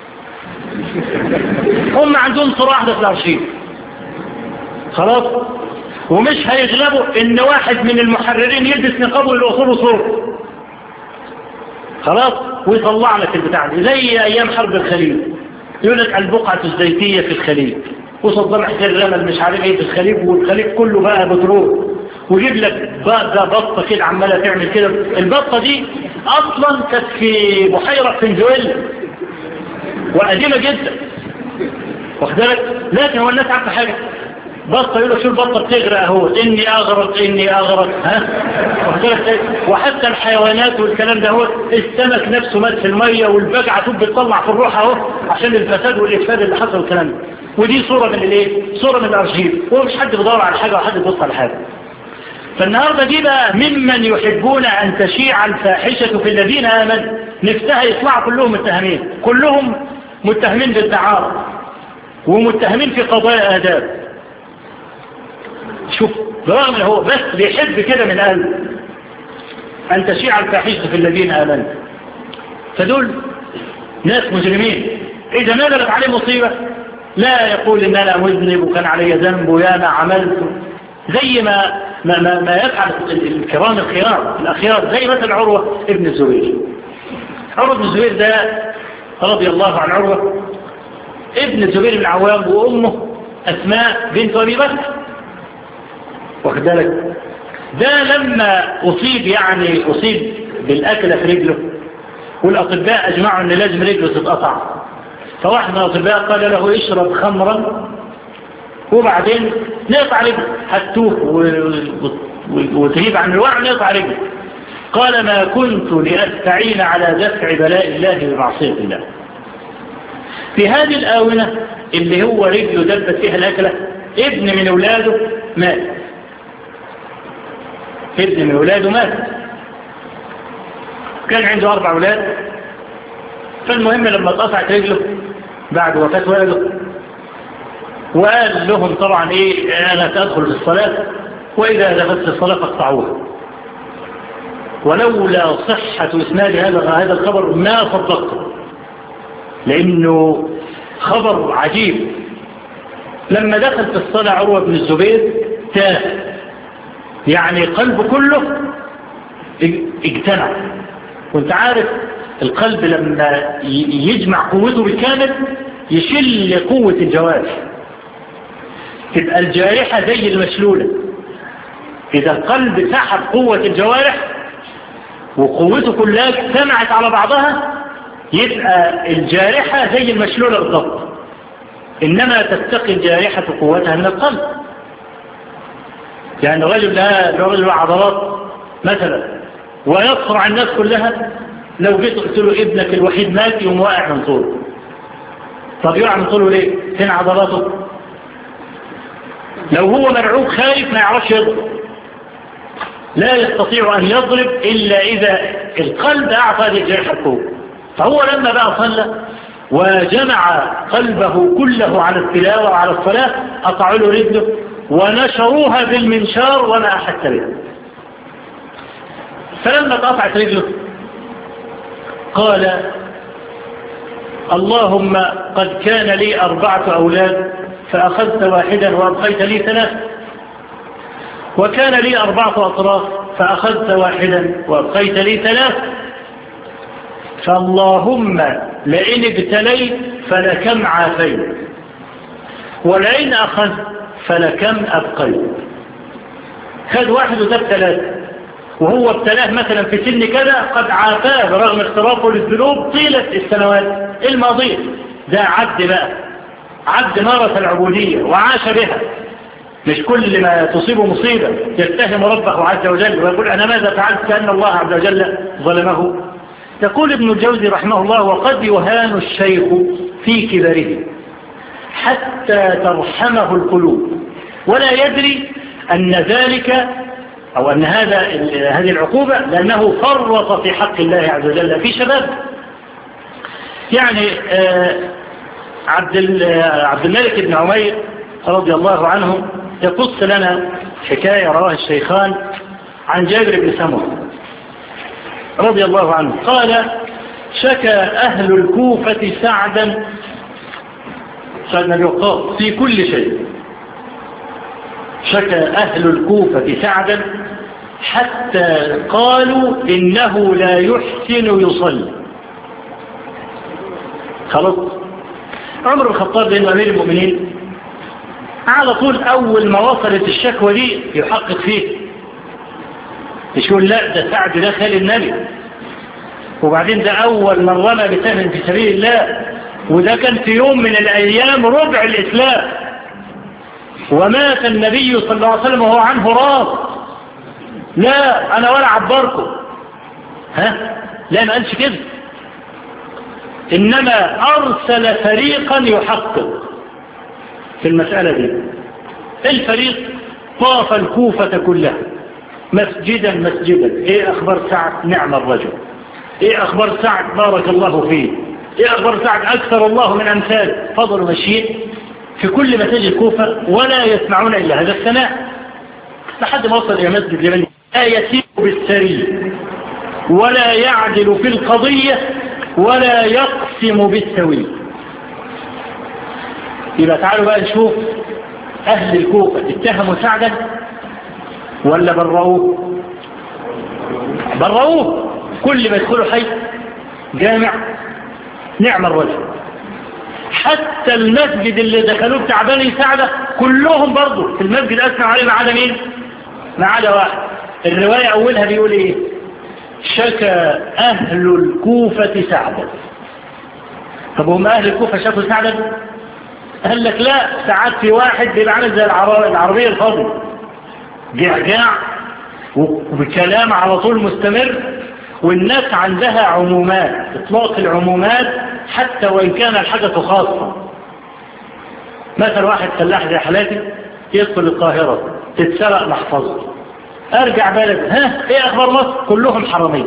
هم عندهم صورة واحدة في الارشيف خلاص ومش هيغلبوا ان واحد من المحررين يلبس نقاب ويوصلوا صورة خلاص ويطلع لك البتاع دي زي ايام حرب الخليج يقول لك البقعة الزيتية في الخليج وصدام حسين الرمل مش عارف ايه في الخليج والخليج كله بقى بترول ويجيب لك بقى بطة كده عمالة تعمل كده البطة دي اصلا كانت في بحيرة فنزويلا وقديمة جدا واخد بالك لكن هو الناس عارفه حاجة بطة يقول لك شو البطة بتغرق اهو اني اغرق اني اغرق ها واخد بالك وحتى الحيوانات والكلام ده هو السمك نفسه مات في المية والبجعة تب بتطلع في الروح اهو عشان الفساد والافساد اللي حصل الكلام ده ودي صورة من الايه صورة من الارشيف هو مش حد بيدور على حاجة ولا حد بيبص على حاجة فالنهاردة دي بقى ممن يحبون أن تشيع الفاحشة في الذين آمنوا نفسها يطلعوا كلهم متهمين كلهم متهمين بالدعارة ومتهمين في قضايا آداب شوف برغم هو بس بيحب كده من قلبه أن تشيع الفاحشة في الذين آمنوا فدول ناس مجرمين إذا نزلت عليه مصيبة لا يقول إن أنا مذنب وكان علي ذنب ويا ما عملت زي ما ما, ما, ما يفعل الكرام الخيار الأخيار زي مثل عروة ابن الزبير عروة بن الزبير ده رضي الله عن عروة ابن الزبير بن عوام وأمه أسماء بنت أبي بكر واخد بالك ده لما أصيب يعني أصيب بالأكلة في رجله والأطباء أجمعوا أن لازم رجله تتقطع فواحد من الأطباء قال له اشرب خمرا وبعدين نقطع رجله هتوه وتهيب عن الوعي نقطع رجله قال ما كنت لأستعين على دفع بلاء الله بمعصية الله في هذه الآونة اللي هو رجله دبت فيها الأكلة ابن من أولاده مات ابن من أولاده مات كان عنده أربع أولاد فالمهم لما اتقطعت رجله بعد وفاة والده وقال لهم طبعا ايه انا سأدخل في الصلاة واذا دخلت الصلاة فاقطعوها ولولا صحة اسناد هذا هذا الخبر ما صدقته لانه خبر عجيب لما دخل في الصلاة عروة بن الزبير تاه يعني قلبه كله اجتمع وانت عارف القلب لما يجمع قوته بالكامل يشل قوة الجوارح تبقى الجارحة زي المشلولة إذا القلب سحب قوة الجوارح وقوته كلها اجتمعت على بعضها يبقى الجارحة زي المشلولة بالضبط إنما تستقي الجارحة قوتها من القلب يعني الرجل لا رجل عضلات مثلا ويصرع الناس كلها لو جيت قلت له ابنك الوحيد مات يوم واقع من طوله طب يقع من طوله ليه فين عضلاته لو هو مرعوب خايف ما يعرفش يضرب لا يستطيع أن يضرب إلا إذا القلب أعطى للجرح القوة فهو لما بقى صلى وجمع قلبه كله على التلاوة وعلى الصلاة قطعوا له رجله ونشروها بالمنشار وما أحس بها فلما قطعت رجله قال اللهم قد كان لي أربعة أولاد فأخذت واحدا وأبقيت لي ثلاثة وكان لي أربعة أطراف فأخذت واحدا وأبقيت لي ثلاثة فاللهم لئن ابتليت فلكم عافيت ولئن أخذت فلكم أبقيت خذ واحد وده ثلاثة وهو ابتلاه مثلا في سن كذا قد عافاه برغم اخترافه للذنوب طيلة السنوات الماضية ده عبد بقى عبد مارس العبودية وعاش بها مش كل ما تصيبه مصيبة يتهم ربه عز وجل ويقول أنا ماذا فعلت كأن الله عز وجل ظلمه يقول ابن الجوزي رحمه الله وقد يهان الشيخ في كبره حتى ترحمه القلوب ولا يدري أن ذلك أو أن هذا هذه العقوبة لأنه فرط في حق الله عز وجل في شباب يعني عبد عبد الملك بن عمير رضي الله عنه يقص لنا حكاية رواه الشيخان عن جابر بن سمر رضي الله عنه قال شكى أهل الكوفة سعدا سعدنا الوقاف في كل شيء شكى أهل الكوفة سعدا حتى قالوا إنه لا يحسن يصلي خلاص عمر الخطاب بن أمير المؤمنين على طول أول ما وصلت الشكوى دي يحقق فيه يقول لا ده سعد ده خال النبي وبعدين ده أول من رمى بسهم في سبيل الله وده كان في يوم من الأيام ربع الإسلام ومات النبي صلى الله عليه وسلم وهو عنه راض لا أنا ولا عبركم ها لا ما قالش كده إنما أرسل فريقا يحقق في المسألة دي الفريق طاف الكوفة كلها مسجدا مسجدا ايه اخبار سعد نعم الرجل ايه اخبار سعد بارك الله فيه ايه اخبار سعد اكثر الله من امثال فضلوا ماشيين في كل مساجد الكوفة ولا يسمعون الا هذا الثناء لحد ما وصل الى مسجد لمن لا يسير بالسري ولا يعدل في القضية ولا يقسم بالسوي يبقى تعالوا بقى نشوف أهل الكوفة اتهموا سعدا ولا برؤوه برؤوه كل ما يدخلوا حي جامع نعم الرجل حتى المسجد اللي دخلوه بتاع بني سعدة كلهم برضه في المسجد أسمع عليه ما عدا مين ما عدا واحد الرواية أولها بيقول إيه شكى أهل الكوفة سعدا طب هم أهل الكوفة شكوا سعدا قال لك لا ساعات في واحد بيبقى عامل زي العربية الفاضي جعجاع وبكلام على طول مستمر والناس عندها عمومات اطلاق العمومات حتى وإن كان الحدث خاصة مثلا واحد فلاح زي حالاتي يدخل القاهرة تتسرق محفظته ارجع بلد ها ايه اخبار مصر كلهم حرامية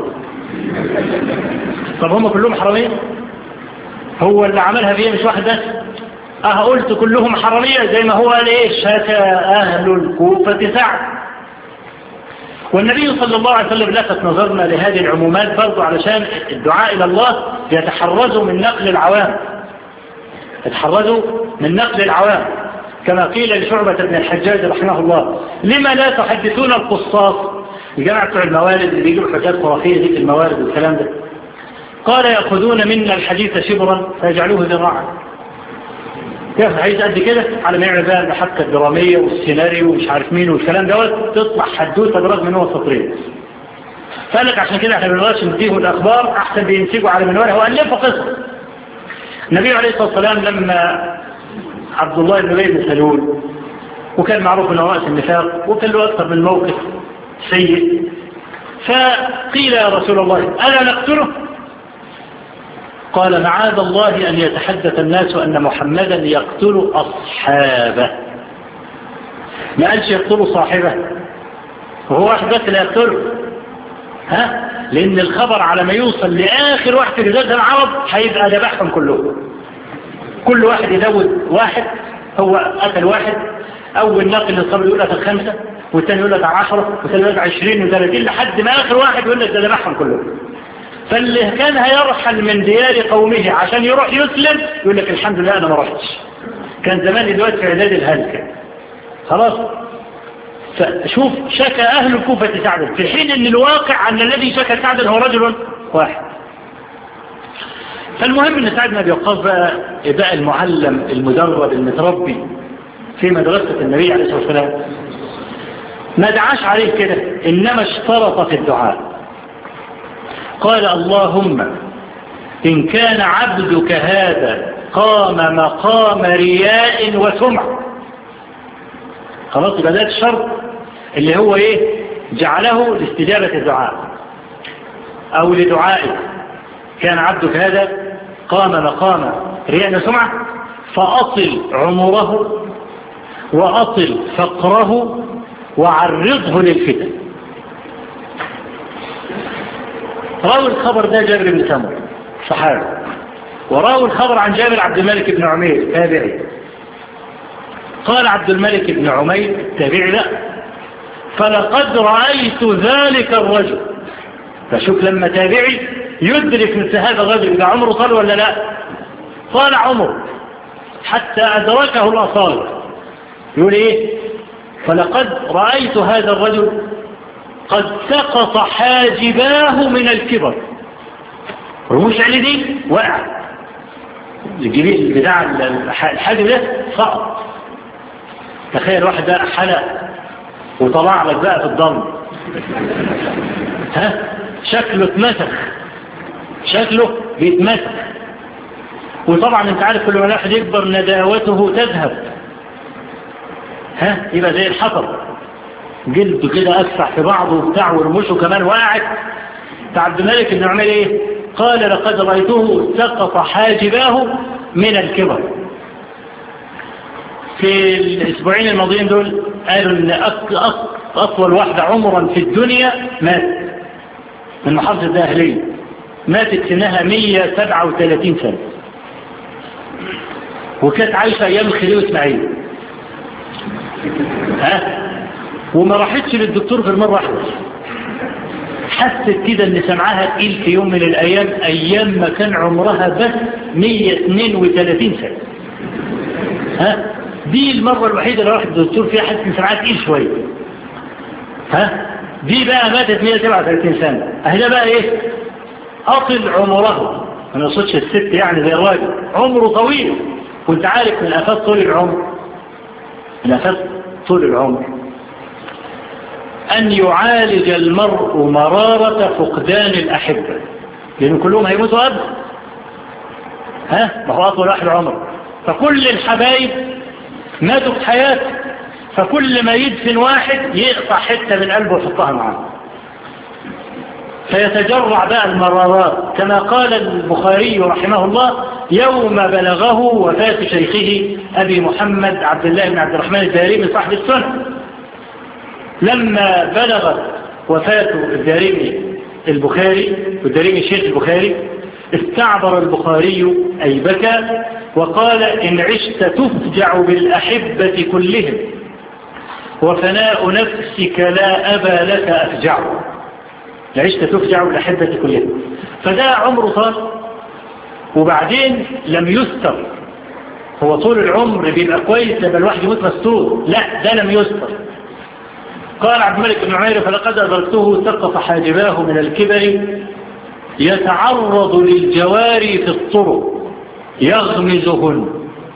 طب هم كلهم حرامية هو اللي عملها فيه مش واحد بس اه قلت كلهم حرامية زي ما هو قال ايه شكى اهل الكوفة سعد والنبي صلى الله عليه وسلم لفت نظرنا لهذه العمومات برضو علشان الدعاء الى الله يتحرزوا من نقل العوام يتحرزوا من نقل العوام كما قيل لشعبة بن الحجاج رحمه الله لما لا تحدثون القصاص الجماعة بتوع الموارد اللي بيجيبوا حاجات خرافية دي في الموارد والكلام ده قال يأخذون منا الحديث شبرا فيجعلوه ذراعا كيف الحديث قد كده على ما يعمل بقى الحبكة الدرامية والسيناريو ومش عارف مين والكلام دوت تطلع حدوته برغم ان هو سطرين فقال لك عشان كده احنا بنقدرش نديهم الاخبار احسن بينسجوا على منوالها والفوا قصه النبي عليه الصلاه والسلام لما عبد الله بن ابي بن سلول وكان معروف انه راس النفاق وكان له اكثر من موقف سيء فقيل يا رسول الله الا نقتله قال معاذ الله ان يتحدث الناس ان محمدا يقتل اصحابه ما قالش يقتل صاحبه وهو واحد بس اللي يقتله ها لان الخبر على ما يوصل لاخر واحد في جزاز العرب هيبقى ذبحهم كلهم كل واحد يزود واحد هو قتل واحد اول ناقل للصبر يقول لك خمسة والثاني يقول لك عشرة والثاني يقول لك عشرين وثلاثين لحد ما اخر واحد يقول لك ده ذبحهم كلهم فاللي كان هيرحل من ديار قومه عشان يروح يسلم يقول لك الحمد لله انا ما رحتش كان زمان دلوقتي في اعداد الهلكة خلاص فشوف شكى اهل الكوفة سعدا في حين ان الواقع ان الذي شكى سعدا هو رجل واحد فالمهم ان سعد بن ابي وقاص بقى بقى المعلم المدرب المتربي في مدرسة النبي عليه الصلاة والسلام ما دعاش عليه كده انما اشترط في الدعاء قال اللهم ان كان عبدك هذا قام مقام رياء وسمع خلاص يبقى ده الشرط اللي هو ايه جعله لاستجابة الدعاء او لدعائه كان عبدك هذا قام مقام رياء وسمعة فأصل عمره وأصل فقره وعرضه للفتن راوي الخبر ده جابر بن سمر صحابي وراوي الخبر عن جابر عبد الملك بن عمير تابعي قال عبد الملك بن عمير التابعي لا فلقد رأيت ذلك الرجل فشوف لما تابعي يدرك مثل هذا الرجل إذا عمره طال ولا لا طال عمره حتى أدركه الأصال يقول إيه فلقد رأيت هذا الرجل قد سقط حاجباه من الكبر رموش علي دي وقع الجبيل بتاع الحاجب ده سقط تخيل واحد بقى حلق وطلع لك بقى في الضم ها شكله اتمسخ شكله بيتمسخ وطبعا انت عارف كل ما الواحد يكبر نداوته تذهب ها يبقى زي الحطب جلده كده أسفح في بعضه وبتاع ورموشه كمان واقع فعبد الملك بن عمر ايه قال لقد رأيته سقط حاجباه من الكبر في الاسبوعين الماضيين دول قالوا ان أطول واحدة عمرا في الدنيا ماتت من محافظة الأهلية ماتت سنها 137 سنة وكانت عايشة أيام الخليل وإسماعيل ها وما راحتش للدكتور غير مرة واحدة حست كده ان سمعها تقيل في يوم من الايام ايام ما كان عمرها بس 132 سنة ها دي المرة الوحيدة اللي راحت الدكتور فيها حست ان سمعها تقيل شوية ها دي بقى ماتت 137 سنة اهي ده بقى ايه اطل عمره ما نقصدش الست يعني زي الراجل عمره طويل كنت عارف من افات طول العمر من افات طول العمر أن يعالج المرء مرارة فقدان الأحبة لأن كلهم هيموتوا أبدا ها ما هو أطول واحد عمر فكل الحبايب ماتوا في حياته فكل ما يدفن واحد يقطع حتة من قلبه ويحطها معاه فيتجرع بقى المرارات كما قال البخاري رحمه الله يوم بلغه وفاة شيخه أبي محمد عبد الله بن عبد الرحمن الدارمي صاحب السنة لما بلغت وفاة الدارمي البخاري والدارمي الشيخ البخاري استعبر البخاري أي بكى وقال إن عشت تفجع بالأحبة كلهم وفناء نفسك لا أبا لك أفجع عشت تفجع بالأحبة كلهم فده عمره طال وبعدين لم يستر هو طول العمر بيبقى كويس لما الواحد يموت مستور لا ده لم يستر قال عبد الملك بن عمير فلقد أدركته سقط حاجباه من الكبر يتعرض للجواري في الطرق يغمزهن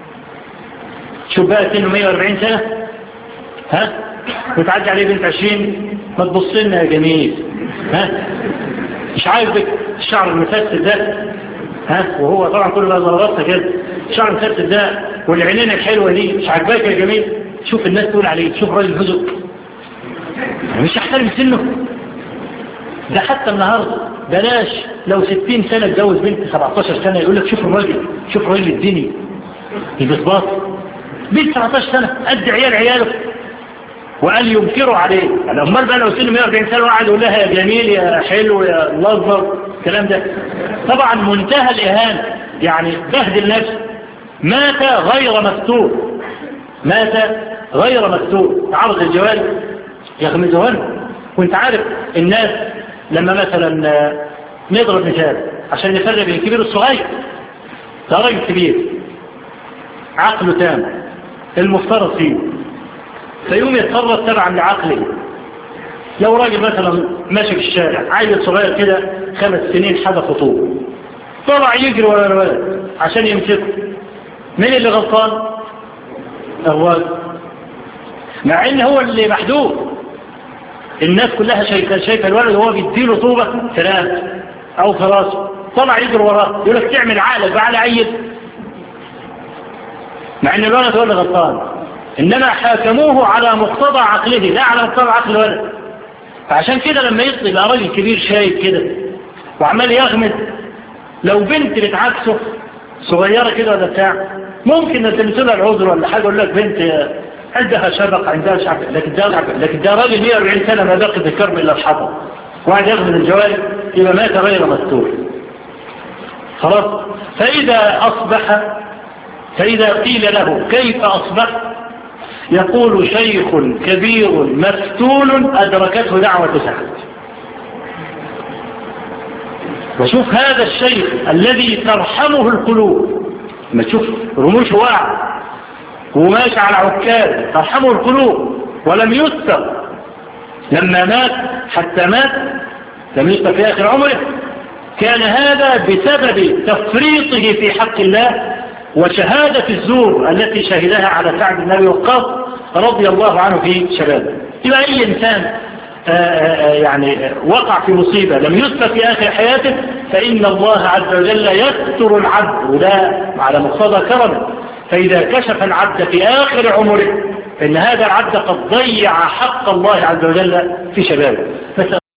شوف بقى سنه 140 سنة ها وتعدي عليه بنت 20 ما تبص لنا يا جميل ها مش عايزك الشعر المفسد ده ها وهو طبعا كل ما ضربتها كده الشعر المفسد ده والعينين الحلوة دي مش عاجباك يا جميل شوف الناس تقول عليه شوف راجل هزق مش يحترم سنه ده حتى النهاردة بلاش لو ستين سنة اتجوز بنت 17 سنة يقول لك شوف الراجل شوف راجل الدنيا البسباط بنت 17 سنة قد عيال عياله وقال ينكروا عليه امال بقى لو سنه 140 سنة وقعد يقول لها يا جميل يا حلو يا لظر الكلام ده طبعا منتهى الإهانة يعني بهدل نفسه مات غير مفتور مات غير مفتور تعرض الجوال يغمزهن وانت عارف الناس لما مثلا نضرب مثال عشان نفرق بين الكبير والصغير ده راجل كبير عقله تام المفترض فيه فيوم يتصرف تبعا لعقله لو راجل مثلا ماشي في الشارع عيل صغير كده خمس سنين حدا خطوه طلع يجري ورا الولد عشان يمسكه مين اللي غلطان الراجل مع ان هو اللي محدود الناس كلها شايفه شايفه الولد وهو بيديله طوبه في راسه او في راسه طلع يجري وراه يقول لك تعمل عقلك بقى على عيل مع ان الولد هو اللي غلطان انما حاكموه على مقتضى عقله لا على مقتضى عقل الولد فعشان كده لما يطلب يبقى راجل كبير شايف كده وعمال يغمد لو بنت بتعكسه صغيره كده ولا بتاع ممكن تمثلها العذر ولا حاجه يقول لك بنت عندها شبق عندها شعب لكن ده لكن ده راجل 140 سنه ما بقي في الكرم الا الحطب وقعد يغمد الجوارح يبقى مات غير مستور خلاص فاذا اصبح فاذا قيل له كيف اصبحت يقول شيخ كبير مفتول أدركته دعوة سعد وشوف هذا الشيخ الذي ترحمه القلوب ما تشوف رموش واعي وماشي على عكاز ترحمه القلوب ولم يستر لما مات حتى مات لم يستر في آخر عمره كان هذا بسبب تفريطه في حق الله وشهادة الزور التي شهدها على سعد بن أبي وقاص رضي الله عنه في شبابه يبقى أي إنسان آآ آآ يعني وقع في مصيبة لم يستر في آخر حياته فإن الله عز وجل يستر العبد وده على مقتضى كرمه فإذا كشف العبد في آخر عمره فإن هذا العبد قد ضيع حق الله عز وجل في شبابه